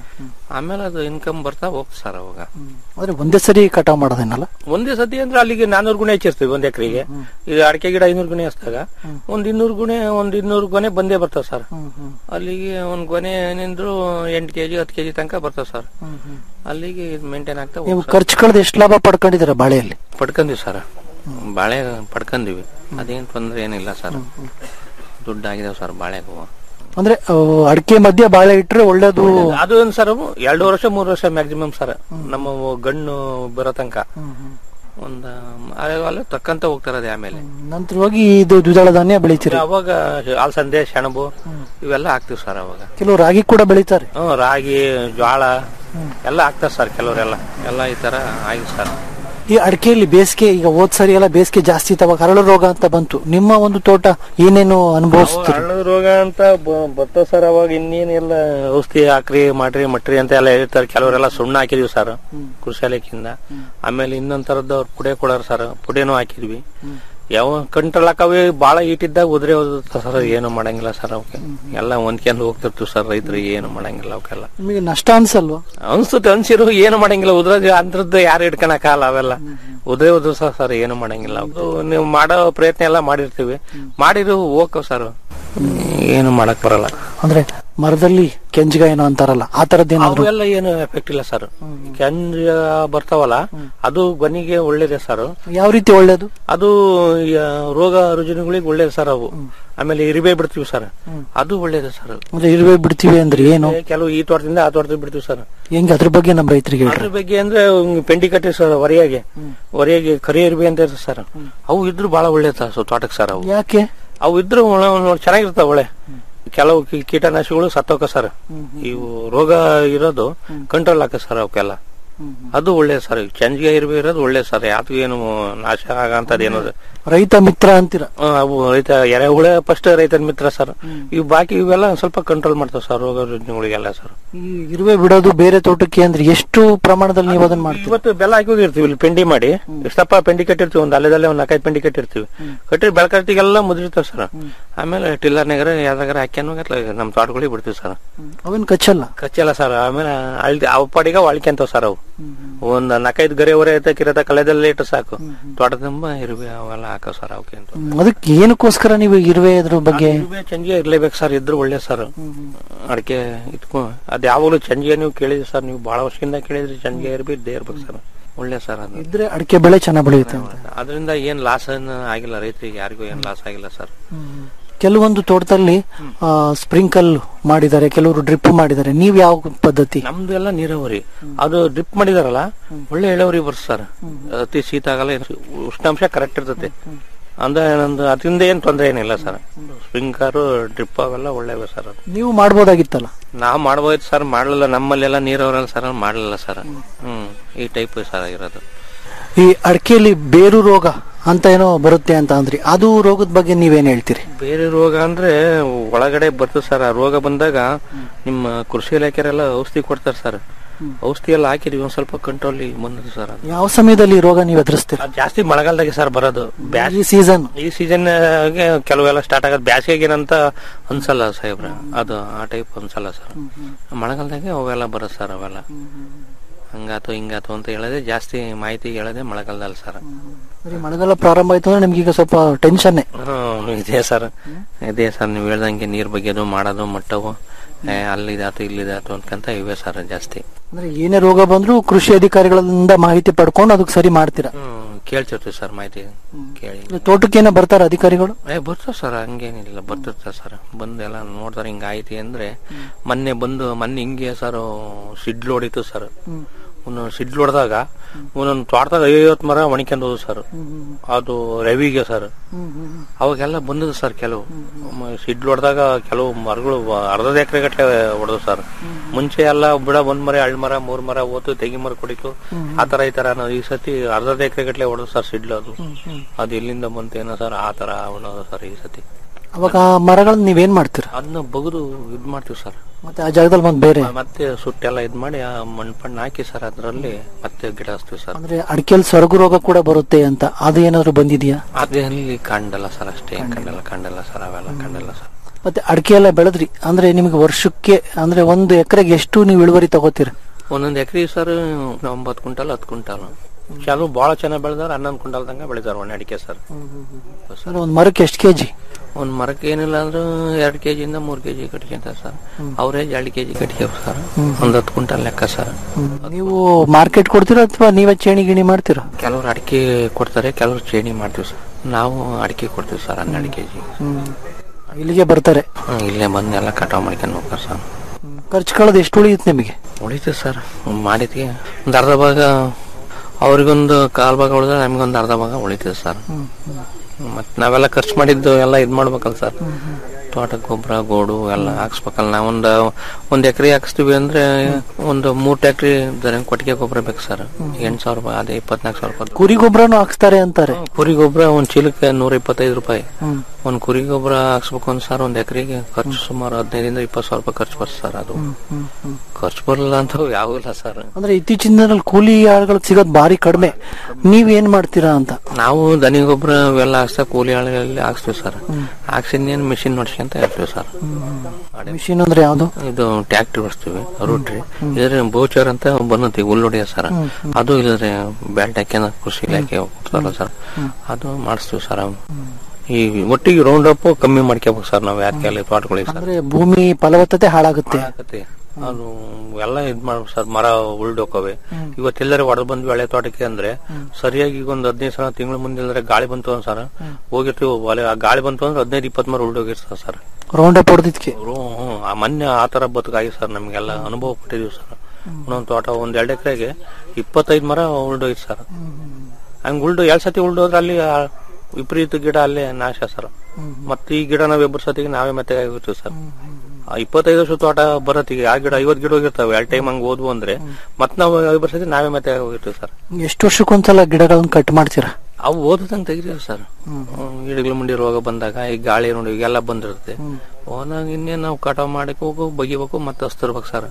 ಆಮೇಲೆ ಅದು ಇನ್ಕಮ್ ಬರ್ತಾ ಹೋಗ್ತದೆ ಸರ್ ಅವಾಗ ಅಂದ್ರೆ ಒಂದೇ ಸರಿ ಕಟಾವ್ ಮಾಡೋದೇನಲ್ಲ ಒಂದೇ ಸತಿ ಅಂದ್ರೆ ಅಲ್ಲಿಗೆ ನಾನೂರು ಗುಣೆ ಹಚ್ಚಿರ್ತೀವಿ ಒಂದ್ ಎಕರೆಗೆ ಈಗ ಅಡಿಕೆ ಗಿಡ ಐನೂರು ಗುಣೆ ಹಚ್ಚಿದಾಗ ಒಂದ್ ಇನ್ನೂರು ಗುಣೆ ಒಂದ್ ಇನ್ನೂರು ಗೊನೆ ಬಂದೇ ಬರ್ತವೆ ಸರ್ ಅಲ್ಲಿಗೆ ಒಂದ್ ಗೊನೆ ಏನಿದ್ರು ಎಂಟು ಕೆಜಿ ಹತ್ತು ಕೆಜಿ ತನಕ ಬರ್ತವೆ ಸರ್ ಅಲ್ಲಿಗೆ ಮೇಂಟೈನ್ ಆಗ್ತಾ ನೀವು ಹೋಗ್ತದೆ. ಖರ್ಚು ಕಳೆದು ಎಷ್ಟು ಲಾಭ ಪಡ್ಕೊಂಡಿದ್ದೀರಾ ಬಾಳೆಯಲ್ಲಿ ಪಡ್ಕಂದಿವಿ ಸರ್ ಬಾಳೆ ಪಡ್ಕಂದಿವಿ ಅದೇನ್ ತೊಂದ್ರೆ ಏನಿಲ್ಲ ಸರ್ ದುಡ್ಡು ಆಗಿದಾವ ಸರ್ ಬಾಳೆಗೂ ಅಂದ್ರೆ ಅಡಿಕೆ ಮಧ್ಯೆ ಬಾಳೆ ಇಟ್ರೆ ಒಳ್ಳೇದು ಅದು ಒಂದ್ ಸರ್ ಎರಡು ವರ್ಷ ಮೂರು ವರ್ಷ ಮ್ಯಾಕ್ಸಿಮಮ್ ಸರ್ ನಮ್ಮ ಗಣ್ಣು ಬರೋ ತನಕ ಒಂದ್ ಅಲ್ಲೇ ತಕ್ಕಂತ ಹೋಗ್ತಾರೆ ಅದೇ ಆಮೇಲೆ ನಂತರವಾಗಿ ಇದು ದ್ವಿದಳ ಧಾನ್ಯ ಬೆಳಿತೀರಿ ಅವಾಗ ಅಲಸಂದೆ ಸೆಣಬು ಇವೆಲ್ಲ ಹಾಕ್ತಿವಿ ಸರ್ ಅವಾಗ ಕೆಲವು ರಾಗಿ ಕೂಡ ಬೆಳಿತಾರೆ ಹ್ಮ್ ರಾಗಿ ಜ್ವಾಳ ಎಲ್ಲ ಹಾಕ್ತಾರೆ ಸರ್ ಕೆಲವರೆಲ್ಲ ಎಲ್ಲ ಈ ತರ ಆಗಿ ಸರ್ ಈ ಅಡಿಕೆಯಲ್ಲಿ ಬೇಸಿಗೆ ಈಗ ಹೋದ್ ಸರಿ ಎಲ್ಲ ಬೇಸಿಗೆ ಜಾಸ್ತಿ ಇತ್ತು ಅವಾಗ ಹರಳು ರೋಗ ಅಂತ ಬಂತು ನಿಮ್ಮ ಒಂದು ತೋಟ ಏನೇನು ಅನುಭವಿಸ್ತೀರಿ ಹಳ್ಳು ರೋಗ ಅಂತ ಬರ್ತವ ಸರ್ ಅವಾಗ ಇನ್ನೇನೆಲ್ಲ ಔಷಧಿ ಹಾಕ್ರಿ ಮಾಡ್ರಿ ಮಟ್ರಿ ಅಂತ ಎಲ್ಲ ಹೇಳ್ತಾರೆ ಕೆಲವರೆಲ್ಲ ಸುಣ್ಣ ಹಾಕಿದ್ವಿ ಸರ್ ಕೃಷಿ ಇಲಾಖೆಯಿಂದ ಆಮೇಲೆ ಇನ್ನೊಂದ್ ತರದ್ದು ಅವ್ರು ಪುಡೆ ಕೊಡಾರ ಸರ್ ಪುಡೆನೂ ಹಾಕಿದ್ವಿ ಯಾವ ಕಂಟ್ರೋಲ್ ಹಾಕವಿ ಬಾಳ ಇಟ್ಟಿದ್ದಾಗ ಉದ್ರಿ ಹೋಗುತ್ತೆ ಸರ್ ಏನು ಮಾಡಂಗಿಲ್ಲ ಸರ್ ಅವಕ್ಕೆ ಎಲ್ಲ ಹೊಂದ್ಕೊಂಡು ಹೋಗ್ತಿರ್ತೀವಿ ಸರ್ ರೈತರು ಏನು ಮಾಡಂಗಿಲ್ಲ ಅವಕ್ಕೆಲ್ಲ ನಿಮಗೆ ನಷ್ಟ ಅನ್ಸಲ್ವಾ ಅನ್ಸುತ್ತೆ ಅನ್ಸಿರು ಏನು ಮಾಡಂಗಿಲ್ಲ ಉದ್ರದ ಅಂದ್ರದ್ದು ಯಾರು ಹಿಡ್ಕೊಳಕಾಗಲ್ಲ ಅವೆಲ್ಲ ಉದ್ರೇ ಉದ್ರ ಸರ್ ಏನು ಮಾಡಂಗಿಲ್ಲ ಅದು ನೀವು ಮಾಡೋ ಪ್ರಯತ್ನ ಎಲ್ಲ ಮಾಡಿರ್ತೀವಿ ಮಾಡಿರು ಹೋಗ್ತಾವ ಸರ್ ಏನು ಮಾಡಕ್ ಬರಲ್ಲ ಅಂದ್ರೆ ಮರದಲ್ಲಿ ಕೆಂಜ್ಗ ಏನೋ ಅಂತಾರಲ್ಲ ಆ ತರದ್ದೇನಾದ್ರು ಅವೆಲ್ಲ ಏನು ಎಫೆಕ್ಟ್ ಇಲ್ಲ ಸರ್ ಕೆಂಜ ಬರ್ತಾವಲ್ಲ ಅದು ಗೊನಿಗೆ ಒಳ್ಳೇದೇ ಸರ್ ಯಾವ ರೀತಿ ಒಳ್ಳೇದು ಅದು ಈ ರೋಗ ರುಜಿನಗಳಿಗೆ ಒಳ್ಳೇದು ಸರ್ ಅವು ಆಮೇಲೆ ಇರಿಬೆ ಬಿಡ್ತೀವಿ ಸರ್ ಅದು ಒಳ್ಳೇದು ಸರ್ ಅಂದ್ರೆ ಇರುವೆ ಬಿಡ್ತೀವಿ ಅಂದ್ರೆ ಏನು ಕೆಲವು ಈ ತೋಟದಿಂದ ಆ ತೋಟದಿಂದ ಬಿಡ್ತೀವಿ ಸರ್ ಹೆಂಗ್ ಅದ್ರ ಬಗ್ಗೆ ನಮ್ಮ ರೈತರಿಗೆ ಹೇಳ್ರಿ ಅದ್ರ ಬಗ್ಗೆ ಅಂದ್ರೆ ಪೆಂಡಿ ಕಟ್ಟಿ ಸರ್ ಹೊರೆಯಾಗೆ ಹೊರೆಯಾಗೆ ಕರಿ ಇರ್ಬಿ ಅಂತ ಇರ್ತದೆ ಸರ್ ಅವು ಇದ್ರು ಬಹಳ ಒಳ್ಳೇದು ಸರ್ ತೋಟಕ್ಕೆ ಸರ್ ಅವು ಯಾಕೆ ಅವು ಇದ್ರು ಒಳ್ಳೆ- ಒಳ್ಳೆ ಚೆನ್ನಾಗಿರ್ತಾವ ಒಳ್ಳೆ ಕೆಲವು ಕೀ- ಕೀಟನಾಶಕಗಳು ಸತ್ತೋಕ ಸರ್ ಇವು ರೋಗ ಇರೋದು ಕಂಟ್ರೋಲ್ ಆಕ ಸರ್ ಅವಕ್ಕೆಲ್ಲ ಅದು ಒಳ್ಳೇದು ಸರ್ ಚಂಜಿಗೆ ಇರ್ಬಿ ಇರೋದು ಒಳ್ಳೇದು ಸರ್ ಯಾವ್ದು ಏನು ನಾಶ ಆಗಂತದ್ ಏನದು ರೈತ ಮಿತ್ರ ಅಂತೀರ ಆ, ಅವು ರೈತ ಎರೆಹುಳ ಫಸ್ಟ್ ರೈತನ ಮಿತ್ರ ಸರ್ ಇವು ಬಾಕಿ ಇವೆಲ್ಲ ಒಂದ್ ಸ್ವಲ್ಪ ಕಂಟ್ರೋಲ್ ಮಾಡ್ತಾವ ಸರ್ ರೋಗ ರುಜಿನಗಳಿಗೆಲ್ಲ ಸರ್ ಈ ಇರುವೆ ಬಿಡೋದು ಬೇರೆ ತೋಟಕ್ಕೆ ಅಂದ್ರೆ ಎಷ್ಟು ಪ್ರಮಾಣದಲ್ಲಿ ನೀವು ಅದನ್ನ ಮಾಡ್ತೀರಿ ಇವತ್ತು ಬೆಲ್ಲ ಹಾಕಿ ಹೋಗಿರ್ತೀವಿ ಇಲ್ಲಿ ಪೆಂಡಿ ಮಾಡಿ ಎಷ್ಟಪ್ಪ ಪೆಂಡಿ ಕಟ್ಟಿರ್ತೀವಿ ಒಂದು ಅಲ್ಲದಲ್ಲೇ ಒಂದ್ ನಾಲ್ಕೈದು ಪೆಂಡಿ ಕಟ್ಟಿರ್ತೀವಿ ಕಟ್ಟಿ ಬೆಳಕಟ್ಟಿಗೆಲ್ಲ ಮುದ್ರಿತಾವ ಸರ್ ಆಮೇಲೆ ಟಿಲ್ಲರ್ನಾಗರ ಯಾವ್ದಾಗಾರ ಹಾಕ್ಯಾನ ನಮ್ ತೋಟಗಳಿಗೆ ಬಿಡ್ತೀವಿ ಸರ್ ಅವನ್ ಕಚ್ಚಲ್ಲ ಕಚ್ಚಲ್ಲ ಸರ್ ಆಮೇಲೆ ಅಳ್ದಿ ಅವ ಪಾಡಿಗೆ ಅಳ್ಕೊಂತಾವ ಸರ್ ಅವು ಒಂದ್ ನಾಲ್ಕೈದು ಗರೆ ಹೊರೆ ಐತೆ ಕಿರತ ಕಳೆದಲ್ಲೇ ಇಟ್ಟು ಸಾಕು ತೋಟ ತುಂಬ ಇರುವೆ ಅವೆಲ್ಲ ಹಾಕೋ ಸರ್ ಅವಕ್ಕೆ ಅಂತ ಹ್ಮ್, ಅದಕ್ಕೆ ಏನಕ್ಕೋಸ್ಕರ ನೀವು ಇರುವೆ ಅದ್ರ ಬಗ್ಗೆ ಇರುವೆ ಚಂಜಿಗೆ ಇರ್ಲೇಬೇಕು ಸರ್ ಇದ್ರು ಒಳ್ಳೆ ಸರ್ ಅಡಿಕೆ ಇಟ್ಕೊ ಅದ್ ಯಾವಾಗಲೂ ಚಂಜಿಗೆ ನೀವು ಕೇಳಿದ್ರಿ ಸರ್ ನೀವು ಬಹಳ ವರ್ಷದಿಂದ ಕೇಳಿದ್ರಿ ಚಂಜಿಗೆ ಇರ್ಬಿ ಇದ್ದೇ ಇರ್ಬೇಕು ಸರ್ ಒಳ್ಳೆ ಸರ್ ಅದು ಇದ್ರೆ ಅಡಿಕೆ ಬೆಳೆ ಚೆನ್ನಾಗಿ ಬೆಳೆಯುತ್ತೆ ಅಂತ ಅದರಿಂದ ಏನ್ ಲಾಸ್ ಆಗಿಲ್ಲ ರೈತರಿಗೆ ಯಾರಿಗೂ ಏನ್ ಲಾಸ್ ಆಗಿಲ್ಲ ಸರ್ ಕೆಲವೊಂದು ತೋಟದಲ್ಲಿ ಸ್ಪ್ರಿಂಕಲ್ ಮಾಡಿದ್ದಾರೆ ಕೆಲವರು ಡ್ರಿಪ್ ಮಾಡಿದ್ದಾರೆ ನೀವ್ ಯಾವ ಪದ್ಧತಿ ನಮ್ದು ಎಲ್ಲ ನೀರಾವರಿ ಅದು ಡ್ರಿಪ್ ಮಾಡಿದಾರಲ್ಲ ಒಳ್ಳೆ ಇಳುವರಿ ಬರ್ಸ್ ಸರ್ ಅತಿ ಶೀತ ಆಗಲ್ಲ ಏನು- ಉಷ್ಣಾಂಶ ಕರೆಕ್ಟ್ ಇರ್ತೈತೆ ಅಂದ್ರೆ ನಂದು ಅದರಿಂದ ಏನ್ ತೊಂದ್ರೆ ಏನಿಲ್ಲ ಸರ್ ಸ್ಪ್ರಿಂಕರ್ ಡ್ರಿಪ್ ಅವೆಲ್ಲ ಒಳ್ಳೆವೆ ಸರ್ ಅದು ನೀವು ಮಾಡ್ಬೋದಾಗಿತ್ತಲ್ಲ ನಾವ್ ಮಾಡ್ಬೋದು ಸರ್ ಮಾಡಲಿಲ್ಲ ನಮ್ಮಲ್ಲೆಲ್ಲ ನೀರಾವರಿ ಸರ್ ಮಾಡಲಿಲ್ಲ ಸರ್ ಹ್ಮ್ ಈ ಟೈಪ್ ಸರ್ ಇರೋದು ಈ ಅಡಿಕೆಯಲ್ಲಿ ಬೇರು ರೋಗ ಅಂತ ಏನೋ ಬರುತ್ತೆ ಅಂತ ಅಂದ್ರಿ ಅದು ರೋಗದ ಬಗ್ಗೆ ನೀವೇನ್ ಹೇಳ್ತೀರಿ ಬೇರೆ ರೋಗ ಅಂದ್ರೆ ಒಳಗಡೆ ಬರ್ತದೆ ಸರ್ ಆ ರೋಗ ಬಂದಾಗ ನಿಮ್ಮ ಕೃಷಿ ಇಲಾಖೆರೆಲ್ಲ ಔಷಧಿ ಕೊಡ್ತಾರೆ ಸರ್ ಔಷಧಿ ಎಲ್ಲ ಹಾಕಿದ್ವಿ ಒಂದ್ ಸ್ವಲ್ಪ ಕಂಟ್ರೋಲ್ ಬಂದದ್ದು ಸರ್ ಅದು ಯಾವ ಸಮಯದಲ್ಲಿ ಈ ರೋಗ ನೀವು ಎದುರಿಸ್ತೀರಿ ಅದ್ ಜಾಸ್ತಿ ಮಳೆಗಾಲದಾಗೆ ಸರ್ ಬರೋದು ಬ್ಯಾಸ್ ಈ ಸೀಸನ್ ಈ ಸೀಸನ್ ಕೆಲವೆಲ್ಲ ಸ್ಟಾರ್ಟ್ ಆಗೋದು ಬ್ಯಾಸಿಗೆ ಏನಂತ ಅನ್ಸಲ್ಲ ಸಾಹೇಬ್ರ ಅದು ಆ ಟೈಪ್ ಅನ್ಸಲ್ಲ ಸರ್ ಮಳೆಗಾಲದಾಗೆ ಅವೆಲ್ಲ ಬರುತ್ತೆ ಸರ್ ಅವೆಲ್ಲ ಹಂಗಾತು ಹಿಂಗಾತು ಅಂತ ಹೇಳದೆ ಜಾಸ್ತಿ ಮಾಹಿತಿ ಹೇಳದೆ ಮಳೆಗಾಲದಲ್ಲಿ ಸರ್ ಬರೀ ಮಳೆಗಾಲ ಪ್ರಾರಂಭ ಆಯ್ತು ಅಂದ್ರೆ ನಿಮ್ಗೆ ಈಗ ಸ್ವಲ್ಪ ಟೆನ್ಷನ್ನೇ ಹ್ಮ್ ಇದೆ ಸರ್ ಇದೆ ಸರ್ ನೀವು ಹೇಳ್ದಂಗೆ ನೀರ್ ಬಗ್ಗೆದು ಮಾಡೋದು ಮಟ್ಟವು ಏ, ಅಲ್ಲಿದಾತು ಇಲ್ಲಿದಾತು ಅನ್ಕಂತ ಇವೆ ಸರ್ ಜಾಸ್ತಿ ಅಂದ್ರೆ ಏನೇ ರೋಗ ಬಂದ್ರು ಕೃಷಿ ಅಧಿಕಾರಿಗಳಿಂದ ಮಾಹಿತಿ ಪಡ್ಕೊಂಡು ಅದಕ್ಕೆ ಸರಿ ಮಾಡ್ತೀರಾ ಹ್ಮ್ ಕೇಳ್ತಿರ್ತೀವಿ ಸರ್ ಮಾಹಿತಿ ಕೇಳಿ ತೋಟಕ್ಕೇನ ಬರ್ತಾರ ಅಧಿಕಾರಿಗಳು ಏ ಬರ್ತಾರ ಸರ್ ಹಂಗೇನಿಲ್ಲ ಬರ್ತಿರ್ತಾರೆ ಸರ್ ಬಂದು ಎಲ್ಲ ನೋಡ್ತಾರೆ ಹಿಂಗ ಆಯ್ತಿ ಅಂದ್ರೆ ಮೊನ್ನೆ ಬಂದು ಮೊನ್ನೆ ಹಿಂಗೆ ಸರ್ ಸಿಡ್ಲು ಹೊಡಿತು ಸರ್ ಒಂದೊಂದು ಸಿಡ್ಲು ಹೊಡೆದಾಗ ಒಂದೊಂದು ತೋಟದಾಗ ಐವತ್ತು ಮರ ಒಣಕ್ಯಂಡ್ ಹೋದು ಸರ್ ಅದು ರವಿಗೆ ಸರ್ ಅವಾಗೆಲ್ಲ ಬಂದದ್ದು ಸರ್ ಕೆಲವು ಮ- ಸಿಡ್ಲು ಹೊಡೆದಾಗ ಕೆಲವು ಮರಗಳು ಅರ್ಧ ಎಕರೆ ಗಟ್ಟಲೆ ಹೊಡೆದು ಸರ್ ಮುಂಚೆ ಎಲ್ಲ ಬಿಡ ಒಂದ್ ಮರ ಎರಡ್ ಮರ ಮೂರ್ ಮರ ಓತು ತೆಗಿ ಮರ ಕುಡಿತು ಆ ತರ ಈ ತರ ಅನ್ನೋದು. ಈ ಸತಿ ಅರ್ಧ ಎಕರೆ ಗಟ್ಟಲೆ ಹೊಡೆದು ಸರ್ ಸಿಡ್ಲು ಅದು ಅದು ಎಲ್ಲಿಂದ ಬಂತೇನೋ ಸರ್ ಆ ತರ ಹೊಡೆದು ಸರ್ ಈ ಸತಿ ಅವಾಗ ಆ ಮರಗಳನ್ನ ನೀವೇನ್ ಮಾಡ್ತೀರಾ ಅದನ್ನ ಬಗ್ದು ಇದ್ ಮಾಡ್ತೀವಿ ಸರ್ ಮತ್ತೆ ಆ ಜಾಗದಲ್ಲಿ ಮತ್ತೆ ಬೇರೆ ಮತ್ತೆ ಸುಟ್ಟೆಲ್ಲ ಇದ್ ಮಾಡಿ ಆ ಮಣ್ ಪಣ್ಣು ಹಾಕಿ ಸರ್ ಅದ್ರಲ್ಲಿ ಮತ್ತೆ ಗಿಡ ಹಚ್ತೀವಿ ಸರ್ ಅಂದ್ರೆ ಅಡಿಕೆಯಲ್ಲಿ ಸೊರಗು ರೋಗ ಕೂಡ ಬರುತ್ತೆ ಅಂತ ಅದು ಏನಾದ್ರು ಬಂದಿದ್ಯಾ ಅದೇನಲ್ಲಿ ಕಂಡಲ್ಲ ಸರ್ ಅಷ್ಟೇ ಕಂಡಲ್ಲ ಕಂಡಲ್ಲ ಸರ್ ಅವೆಲ್ಲ ಕಂಡಲ್ಲ ಸರ್ ಮತ್ತೆ ಅಡಿಕೆ ಎಲ್ಲ ಬೆಳೆದ್ರಿ ಅಂದ್ರೆ ನಿಮ್ಗೆ ವರ್ಷಕ್ಕೆ ಅಂದ್ರೆ ಒಂದು ಎಕರೆಗೆ ಎಷ್ಟು ನೀವು ಇಳುವರಿ ತಗೋತೀರ ಒಂದೊಂದ್ ಎಕರೆ ಸರ್ ಒಂಬತ್ತು ಕ್ವಿಂಟಲ್ ಹತ್ತು ಕ್ವಿಂಟಲ್ ಕೆಲವು ಬಹಳ ಚೆನ್ನಾಗಿ ಬೆಳೆದಾರ ಹನ್ನೊಂದು ಕ್ವಿಂಟಲ್ ತನಕ ಬೆಳಿತಾರ ಒಣ ಅಡಿಕೆ ಸರ್ ಅಂದ್ರೆ ಒಂದ್ ಮರಕ್ಕೆ ಎಷ್ಟು ಕೆಜಿ ಒಂದ್ ಮರಕ್ಕೆ ಏನಿಲ್ಲ ಅಂದ್ರೆ ಎರಡ್ ಕೆಜಿ ಇಂದ ಮೂರ್ ಕೆಜಿ ಕಟ್ಕೊಂತಾರೆ ಸರ್ ಅವ್ರೇಜ್ ಎರಡು ಕೆಜಿ ಕಟ್ಕೇವ್ ಸರ್ ಒಂದ್ ಹತ್ತು ಕ್ವಿಂಟಲ್ ಲೆಕ್ಕ ಸರ್ ನೀವು ಮಾರ್ಕೆಟ್ ಕೊಡ್ತೀರಾ ಅಥವಾ ನೀವೇ ಚೇಣಿ ಗಿಣಿ ಮಾಡ್ತೀರಾ ಕೆಲವ್ರು ಅಡಿಕೆ ಕೊಡ್ತಾರೆ ಕೆಲವ್ರು ಚೇಣಿ ಮಾಡ್ತೀವಿ ಸರ್ ನಾವು ಅಡಿಕೆ ಕೊಡ್ತೀವಿ ಸರ್ ಹನ್ನೆರಡು ಕೆಜಿ ಇಲ್ಲಿಗೆ ಬರ್ತಾರೆ ಇಲ್ಲೇ ಬಂದು ಎಲ್ಲ ಕಟಾವ್ ಮಾಡ್ಕೊಂಡು ಹೋಗ್ತಾರೆ ಸರ್ ಖರ್ಚು ಕಳೆದು ಎಷ್ಟು ಉಳಿಯುತ್ತೆ ನಿಮಗೆ ಉಳಿತದೆ ಸರ್ ಮಾಡಿದ್ಗೆ ಒಂದು ಅರ್ಧ ಭಾಗ ಅವ್ರಿಗೊಂದು ಕಾಲ್ ಭಾಗ ಉಳಿದ್ರೆ ನಮಗೊಂದು ಅರ್ಧ ಭಾಗ ಉಳಿತದೆ ಸರ್ ಮತ್ ನಾವೆಲ್ಲ ಖರ್ಚು ಮಾಡಿದ್ದು ಎಲ್ಲ ಇದ್ ಮಾಡ್ಬೇಕಲ್ಲ ಸರ್ ತೋಟ ಗೊಬ್ಬರ ಗೋಡು ಎಲ್ಲ ಹಾಕ್ಸ್ಬೇಕಲ್ಲ ನಾವೊಂದು ಒಂದ್ ಎಕರೆ ಹಾಕಿಸ್ತೀವಿ ಅಂದ್ರೆ ಒಂದು ಮೂರ್ ಟ್ಯಾಕ್ಟ್ರಿ ಕೊಟ್ಟಿಗೆ ಗೊಬ್ಬರ ಬೇಕು ಸರ್ ಎಂಟ್ ಸಾವಿರ ರೂಪಾಯಿ ಅದೇ ಇಪ್ಪತ್ನಾಲ್ಕು ಸಾವಿರ ರೂಪಾಯಿ ಕುರಿ ಗೊಬ್ಬರನು ಹಾಕ್ಸ್ತಾರೆ ಅಂತಾರೆ ಕುರಿ ಗೊಬ್ಬರ ಒಂದ್ ಚೀಲಕ್ಕೆ ನೂರ ಇಪ್ಪತ್ತೈದು ರೂಪಾಯಿ ಹ್ಮ್. ಒಂದ್ ಕುರಿ ಗೊಬ್ಬರ ಹಾಕ್ಸ್ಬೇಕು ಒಂದ್ ಸರ್ ಒಂದ್ ಎಕರೆಗೆ ಖರ್ಚು ಸುಮಾರು ಹದಿನೈದಿಂದ ಇಪ್ಪತ್ತು ಸಾವಿರ ರೂಪಾಯಿ ಖರ್ಚು ಬರ್ತದೆ ಸರ್ ಅದು ಖರ್ಚು ಬರಲ್ಲ ಅಂತ ಯಾವ ಇಲ್ಲ ಸರ್ ಅಂದ್ರೆ ಇತ್ತೀಚಿನ ದಿನದಲ್ಲಿ ಕೂಲಿ ಆಳುಗಳು ಸಿಗೋದು ಭಾರಿ ಕಡಿಮೆ ನೀವ್ ಏನ್ ಮಾಡ್ತೀರಾ ಅಂತ ನಾವು ದನಿ ಗೊಬ್ಬರ ಇವೆಲ್ಲ ಹಾಕ್ಸ್ತಾ ಕೂಲಿ ಆಳುಗಳಲ್ಲಿ ಹಾಕ್ಸ್ತೀವಿ ಸರ್ ಹಾಕ್ಸಿನ್ನೇನು ಮಿಷಿನ್ ನೋಡ್ಸ್ಕೊಂತ ಇರ್ತೀವಿ ಸರ್ ಮಿಷಿನ್ ಅಂದ್ರೆ ಯಾವ್ದು ಇದು ಟ್ಯಾಕ್ಟ್ರಿ ಓಡಿಸ್ತೀವಿ ರೂಟ್ರಿ ಇದ್ರೆ ಬೋಚರ್ ಅಂತ ಬಂದತಿ ಹುಲ್ಲೊಡಿಯ ಸರ್ ಅದು ಇಲ್ಲದ್ರೆ ಬ್ಯಾಲ್ಟ್ ಹಾಕ್ಯನ ಕೃಷಿ ಇಲಾಖೆ ಹೋಗ್ತಾರಲ್ಲ ಸರ್ ಅದು ಮಾಡಿಸ್ತೀವಿ ಸರ್ ಈ ಒಟ್ಟಿಗೆ ರೌಂಡ್ ಅಪ್ ಕಮ್ಮಿ ಮಾಡ್ಕೋಬೇಕು ಸರ್ ನಾವು ಯಾಕೆ ತೋಟಗಳಿಗೆ ಸರ್ ಅಂದ್ರೆ ಭೂಮಿ ಫಲವತ್ತತೆ ಹಾಳಾಗುತ್ತೆ ಆಗತ್ತೆ. ಅದು ಎಲ್ಲ ಇದ್ ಮಾಡ್ಬೇಕು ಸರ್ ಮರ ಉಳ್ದೋಕವೆ ಇವತ್ತೆಲ್ಲರೂ ಹೊಡೆದ್ ಬಂದ್ವಿ ಹಳೆ ತೋಟಕ್ಕೆ ಅಂದ್ರೆ ಸರಿಯಾಗಿ ಈಗ ಒಂದ್ ಹದಿನೈದು ಸಲ ತಿಂಗಳ ಮುಂದೆ ಇಲ್ದ್ರೆ ಗಾಳಿ ಬಂತು ಅಂದ್ ಸರ್ ಹೋಗಿರ್ತೀವಿ ಒಲೆ ಆ ಗಾಳಿ ಬಂತು ಅಂದ್ರೆ ಹದಿನೈದು ಇಪ್ಪತ್ ಮರ ಉಳ್ದೋಗಿರ್ತದೆ ಸರ್ ರೌಂಡ್ ಅಪ್ ಹೊಡೆದಿದ್ಕೆ ಹ್ಮ್, ಆ ಮೊನ್ನೆ ಆ ತರ ಬದುಕಾಗಿ ಸರ್ ನಮ್ಗೆಲ್ಲ ಅನುಭವ ಪಟ್ಟಿದೀವಿ ಸರ್ ಒಂದೊಂದು ತೋಟ ಒಂದ್ ಎರಡ್ ಎಕರೆಗೆ ಇಪ್ಪತ್ತೈದು ಮರ ಉಳ್ದೋಯ್ತು ಸರ್ ಹಂಗ್ ಉಳ್ದು ಎರಡ್ ಸತಿ ಉಳ್ದೋದ್ರೆ ಅಲ್ಲಿ ಆ ವಿಪರೀತ ಗಿಡ ಅಲ್ಲೇ ನಾಶ ಸರ್ ಮತ್ತೆ ಈ ಗಿಡ ನಾವ್ ಇಬ್ಬರು ಸತಿಗೆ ನಾವೇ ಮತ್ತೆ ಆಗಿರ್ತೀವಿ ಸರ್ ಆ ಇಪ್ಪತ್ತೈದು ವರ್ಷ ತೋಟ ಬರತ್ತಿಗೆ ಆ ಗಿಡ ಐವತ್ ಗಿಡ ಹೋಗಿರ್ತಾವೆ ಎರಡ್ ಟೈಮ್ ಹಂಗ್ ಹೋದ್ವು ಅಂದ್ರೆ ಮತ್ ನಾವು ಇಬ್ಬರು ಸತಿ ನಾವೇ ಮತ್ತೆ ಹೋಗಿರ್ತೀವಿ ಸರ್ ಎಷ್ಟು ವರ್ಷಕ್ಕೊಂದ್ಸಲ ಗಿಡಗಳನ್ನ ಕಟ್ ಮಾಡ್ತೀರಾ ಅವು ಓದದಂಗ್ ತೆಗಿತೀವಿ ಸರ್ ಗಿಡಗಳ ಮುಂಡಿ ರೋಗ ಬಂದಾಗ ಈ ಗಾಳಿ ನೋಡಿ ಈಗೆಲ್ಲ ಬಂದಿರುತ್ತೆ ಹೋದಾಗ ಇನ್ನೇನ್ ನಾವು ಕಟಾವ್ ಮಾಡಕ್ ಹೋಗು ಬಗಿಬೇಕು ಮತ್ತೆ ಹಸ್ತಿರ್ಬೇಕು ಸರ್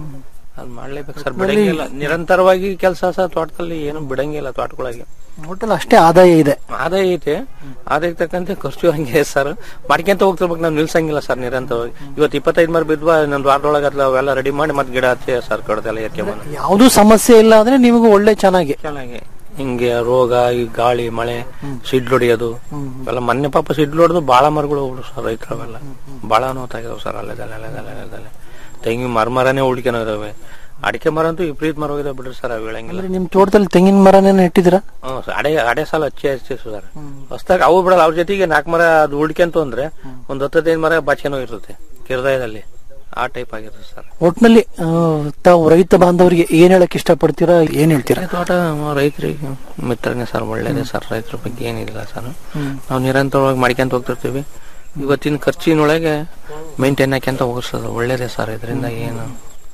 ಅದ್ ಮಾಡ್ಲೇಬೇಕು ಸರ್ ಬಿಡಂಗಿಲ್ಲ ನಿರಂತರವಾಗಿ ಕೆಲಸ ಸರ್ ತೋಟದಲ್ಲಿ ಏನು ಬಿಡಂಗಿಲ್ಲ ತೋಟಗಳಿಗೆ ಒಟ್ಟಲ್ಲಿ ಅಷ್ಟೇ ಆದಾಯ ಇದೆ ಆದಾಯ ಐತೆ ಆದಾಯಕ್ಕೆ ತಕ್ಕಂತೆ ಖರ್ಚು ಹಂಗೆ ಸರ್ ಮಾಡ್ಕೊಂತ ಹೋಗ್ತಿರ್ಬೇಕು ನಾವು ನಿಲ್ಸಂಗಿಲ್ಲ ಸರ್ ನಿರಂತರವಾಗಿ ಇವತ್ತು ಇಪ್ಪತ್ತೈದು ಮರ ಬಿದ್ವಾ ಇನ್ನೊಂದು ವಾರದೊಳಗೆ ಅದ್ಲ ಅವೆಲ್ಲ ರೆಡಿ ಮಾಡಿ ಮತ್ತೆ ಗಿಡ ಹಚ್ಚಿ ಸರ್ ಕಡ್ದೆಲ್ಲ ಎತ್ಕೆ ಬಂದು ಯಾವ್ದು ಸಮಸ್ಯೆ ಇಲ್ಲ ಅಂದ್ರೆ ನಿಮಗೂ ಒಳ್ಳೆ ಚೆನ್ನಾಗಿ ಚೆನ್ನಾಗಿ ಹಿಂಗೆ ರೋಗ ಈ ಗಾಳಿ ಮಳೆ ಸಿಡ್ಲು ಹೊಡಿಯೋದು ಎಲ್ಲ ಮೊನ್ನೆ ಪಾಪ ಸಿಡ್ಲು ಹೊಡೆದು ಬಾಳ ಮರಗಳು ಹೋಗ್ಬಿಡು ಸರ್ ರೈತರವೆಲ್ಲ ಬಾಳ ನೋತಾಗ್ಯಾವ ಸರ್ ಅಲ್ಲೆದಲ್ಲ ಅಲ್ಲೆದಲ್ಲ ಅಲ್ಲೆದಲ್ಲ ತೆಂಗಿನ ಮರ ಮರನೇ ಉಳ್ಕೆನೋ ಇದಾವೆ ಅಡಿಕೆ ಮರ ಅಂತೂ ವಿಪರೀತ ಮರ ಹೋಗಿದಾವೆ ಬಿಡ್ರಿ ಸರ್ ಅವು ಹೇಳಂಗಿಲ್ಲ ಅಂದ್ರೆ ನಿಮ್ ತೋಟದಲ್ಲಿ ತೆಂಗಿನ ಮರನೇ ನೆಟ್ಟಿದ್ದೀರಾ ಹ್ಮ್ ಸರ್, ಅಡೆ ಅಡೆ ಸಾಲ ಹಚ್ಚಿ ಹಚ್ಚಿ ಸರ್ ಹೊಸ್ದಾಗಿ ಅವು ಬಿಡಲ್ಲ ಅವ್ರ ಜೊತೆಗೆ ನಾಲ್ಕು ಮರ ಅದು ಉಳ್ಕೆಂತು ಅಂದ್ರೆ ಒಂದ್ ಹತ್ತೈದು ಮರ ಬಾಚಿನೋ ಇರ್ತದೆ ಕಿರ್ದಾಯದಲ್ಲಿ ಆ ಟೈಪ್ ಆಗಿರ್ತದೆ ಸರ್ ಒಟ್ನಲ್ಲಿ ಆ, ತಾವು ರೈತ ಬಾಂಧವರಿಗೆ ಏನ್ ಹೇಳಕ್ ಇಷ್ಟಪಡ್ತೀರಾ ಏನ್ ಹೇಳ್ತೀರಾ ತೋಟ ರೈತರಿಗೆ ಮಿತ್ರನೇ ಸರ್ ಒಳ್ಳೇದೇ ಸರ್ ರೈತರ ಬಗ್ಗೆ ಏನಿಲ್ಲ ಸರ್ ನಾವು ನಿರಂತರವಾಗಿ ಮಾಡ್ಕೊಂತ ಹೋಗ್ತಿರ್ತೀವಿ ಇವತ್ತಿನ ಖರ್ಚಿನೊಳಗೆ ಮೇಂಟೈನ್ ಹಾಕ್ಯಂತ ಹೋಗಿಸ್ತದ ಒಳ್ಳೇದೇ ಸರ್ ಇದರಿಂದ ಏನು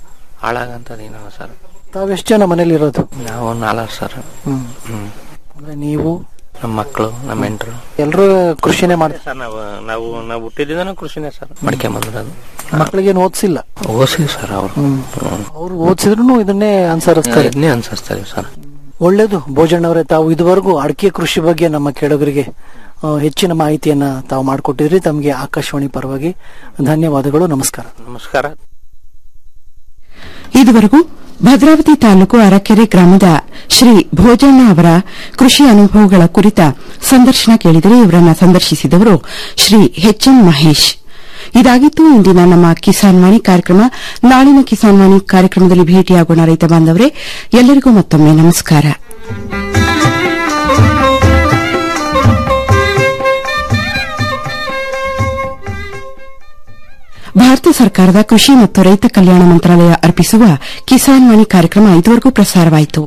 ಹಾಳಾಗಂತದ ಏನಲ್ಲ ಸರ್ ತಾವ್ ಎಷ್ಟು ಜನ ಮನೇಲಿ ಇರೋದು ನಾವು ನಾಲ್ಕು ಸರ್ ಹ್ಮ್ ಹ್ಮ್ ಅಂದ್ರೆ ನೀವು ನಮ್ಮ ಮಕ್ಕಳು ನಮ್ಮ ಹೆಂಡ್ರು ಎಲ್ಲರೂ ಕೃಷಿನೇ ಮಾಡ್ತಾರೆ ಸರ್ ನಾವು ನಾವು ನಾವು ಹುಟ್ಟಿದಿಂದನೂ ಕೃಷಿನೇ ಸರ್ ಮಡಿಕೆ ಬಂದಿರೋದು ಮಕ್ಕಳಿಗೇನು ಓದಿಸಿಲ್ಲ ಓದಿಸಿ ಸರ್ ಅವರು ಅವ್ರು ಓದಿಸಿದ್ರು ಇದನ್ನೇ ಅನುಸರಿಸ್ತಾರೆ ಇದನ್ನೇ ಅನ್ಸಿಸ್ತಾರೆ ಸರ್ ಒಳ್ಳೇದು ಭೋಜಣ್ಣವರೇ ತಾವು ಇದುವರೆಗೂ ಅಡಿಕೆ ಕೃಷಿ ಬಗ್ಗೆ ನಮ್ಮ ಕೇಳುಗರಿಗೆ ಆ, ಹೆಚ್ಚಿನ ಮಾಹಿತಿಯನ್ನ ತಾವು ಮಾಡಿಕೊಟ್ಟಿದ್ರಿ ತಮಗೆ ಆಕಾಶವಾಣಿ ಪರವಾಗಿ ಧನ್ಯವಾದಗಳು ನಮಸ್ಕಾರ ನಮಸ್ಕಾರ ಇದುವರೆಗೂ ಭದ್ರಾವತಿ ತಾಲೂಕು ಅರಕೆರೆ ಗ್ರಾಮದ ಶ್ರೀ ಭೋಜಣ್ಣ ಅವರ ಕೃಷಿ ಅನುಭವಗಳ ಕುರಿತ ಸಂದರ್ಶನ ಕೇಳಿದರೆ ಇವರನ್ನ ಸಂದರ್ಶಿಸಿದವರು ಶ್ರೀ ಎಚ್ ಎಂ ಮಹೇಶ್ ಇದಾಗಿತ್ತು ಇಂದಿನ ನಮ್ಮ ಕಿಸಾನ್ ವಾಣಿ ಕಾರ್ಯಕ್ರಮ ನಾಳಿನ ಕಿಸಾನ್ ವಾಣಿ ಕಾರ್ಯಕ್ರಮದಲ್ಲಿ ಭೇಟಿಯಾಗೋಣ ರೈತ ಬಾಂಧವರೇ ಎಲ್ಲರಿಗೂ ಮತ್ತೊಮ್ಮೆ ನಮಸ್ಕಾರ ಭಾರತ ಸರ್ಕಾರದ ಕೃಷಿ ಮತ್ತು ರೈತ ಕಲ್ಯಾಣ ಮಂತ್ರಾಲಯ ಅರ್ಪಿಸುವ ಕಿಸಾನ್ ವಾಣಿ ಕಾರ್ಯಕ್ರಮ ಇದುವರೆಗೂ ಪ್ರಸಾರವಾಯಿತು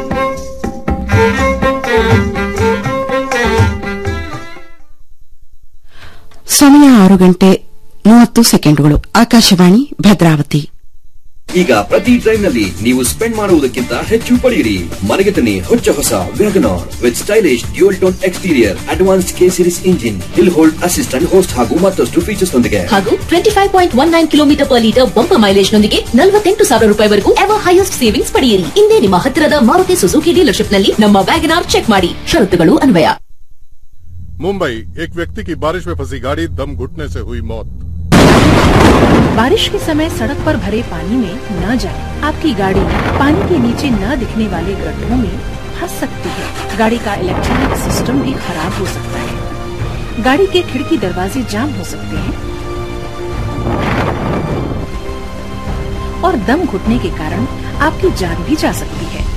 ಸಮಯ ಆರು ಗಂಟೆ ಮೂವತ್ತು ಸೆಕೆಂಡುಗಳು ಆಕಾಶವಾಣಿ ಭದ್ರಾವತಿ ಈಗ ಪ್ರತಿ ಡ್ರೈವ್ ನಲ್ಲಿ ನೀವು ಸ್ಪೆಂಡ್ ಮಾಡುವುದಕ್ಕಿಂತ ಹೆಚ್ಚು ಪಡೆಯಿರಿ ಮನೆಗೆ ತನ್ನಿ ಹೊಚ್ಚ ಹೊಸ WagonR with stylish dual tone exterior advanced K series engine hill hold assistant ಹೋಸ್ಟ್ ಹಾಗೂ ಮತ್ತಷ್ಟು ಫೀಚರ್ಸ್ ನೊಂದಿಗೆ ಹಾಗೂ twenty five point one nine kilometre per litre ಬಂಪ ಮೈಲೇಜ್ ನೊಂದಿಗೆ ನಲವತ್ತೆಂಟು ಸಾವಿರ ರೂಪಾಯಿವರೆಗೂ ಎವರ್ ಹೈಯೆಸ್ಟ್ ಸೇವಿಂಗ್ಸ್ ಪಡೆಯಿರಿ ಇಂದೇ ನಿಮ್ಮ ಹತ್ತಿರದ ಮಾರುತಿ ಸುಜುಕಿ ಡೀಲರ್ಶಿಪ್ ನಲ್ಲಿ ನಮ್ಮ ವ್ಯಾಗನಾರ್ ಚೆಕ್ ಮಾಡಿ ಷರತ್ತುಗಳು ಅನ್ವಯ मुंबई एक व्यक्ति की बारिश में फंसी गाड़ी दम घुटने से हुई मौत बारिश के समय सड़क पर भरे पानी में न जाए आपकी गाड़ी पानी के नीचे न दिखने वाले गड्ढों में फंस सकती है गाड़ी का इलेक्ट्रॉनिक सिस्टम भी खराब हो सकता है गाड़ी के खिड़की दरवाजे जाम हो सकते हैं और दम घुटने के कारण आपकी जान भी जा सकती है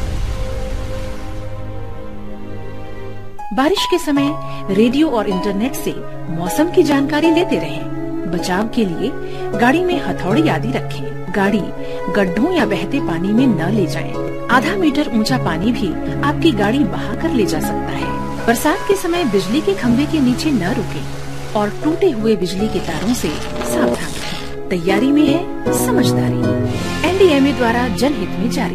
बारिश के समय रेडियो और इंटरनेट से मौसम की जानकारी लेते रहें। बचाव के लिए गाड़ी में हथौड़ी आदि रखें। गाड़ी गड्ढों या बहते पानी में न ले जाएं। आधा मीटर ऊंचा पानी भी आपकी गाड़ी बहा कर ले जा सकता है बरसात के समय बिजली के खंभे के नीचे न रुकें और टूटे हुए बिजली के तारों से सावधान रहें। तैयारी में है समझदारी एनडीएमए द्वारा जनहित में जारी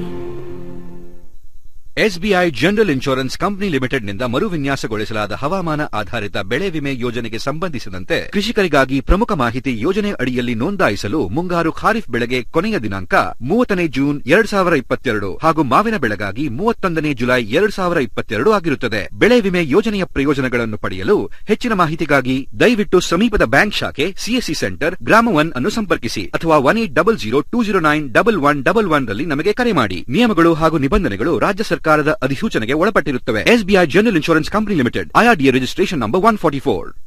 ಎಸ್ಬಿಐ ಜನರಲ್ ಇನ್ಶೂರೆನ್ಸ್ ಕಂಪನಿ ಲಿಮಿಟೆಡ್ನಿಂದ ಮರುವಿನ್ಯಾಸಗೊಳಿಸಲಾದ ಹವಾಮಾನ ಆಧಾರಿತ ಬೆಳೆ ವಿಮೆ ಯೋಜನೆಗೆ ಸಂಬಂಧಿಸಿದಂತೆ ಕೃಷಿಕರಿಗಾಗಿ ಪ್ರಮುಖ ಮಾಹಿತಿ ಯೋಜನೆ ಅಡಿಯಲ್ಲಿ ನೋಂದಾಯಿಸಲು ಮುಂಗಾರು ಖಾರಿಫ್ ಬೆಳೆಗೆ ಕೊನೆಯ ದಿನಾಂಕ ಮೂವತ್ತನೇ ಜೂನ್ ಎರಡ್ ಸಾವಿರ ಇಪ್ಪತ್ತೆರಡು ಹಾಗೂ ಮಾವಿನ ಬೆಳೆಗಾಗಿ ಮೂವತ್ತೊಂದನೇ ಜುಲೈ ಎರಡ್ ಸಾವಿರ ಇಪ್ಪತ್ತೆರಡು ಆಗಿರುತ್ತದೆ ಬೆಳೆ ವಿಮೆ ಯೋಜನೆಯ ಪ್ರಯೋಜನಗಳನ್ನು ಪಡೆಯಲು ಹೆಚ್ಚಿನ ಮಾಹಿತಿಗಾಗಿ ದಯವಿಟ್ಟು ಸಮೀಪದ ಬ್ಯಾಂಕ್ ಶಾಖೆ ಸಿಎಸ್ಸಿ ಸೆಂಟರ್ ಗ್ರಾಮ ಒನ್ ಅನ್ನು ಸಂಪರ್ಕಿಸಿ ಅಥವಾ one eight double zero two zero nine double one double one ರಲ್ಲಿ ನಮಗೆ ಕರೆ ಮಾಡಿ ನಿಯಮಗಳು ಹಾಗೂ ನಿಬಂಧನೆಗಳು ರಾಜ್ಯ ಸರ್ಕಾರದ ಅಧಿಸೂಚನೆಗೆ ಒಳಪಟ್ಟಿರುತ್ತವೆ SBI general insurance company limited IRDA registration number one forty four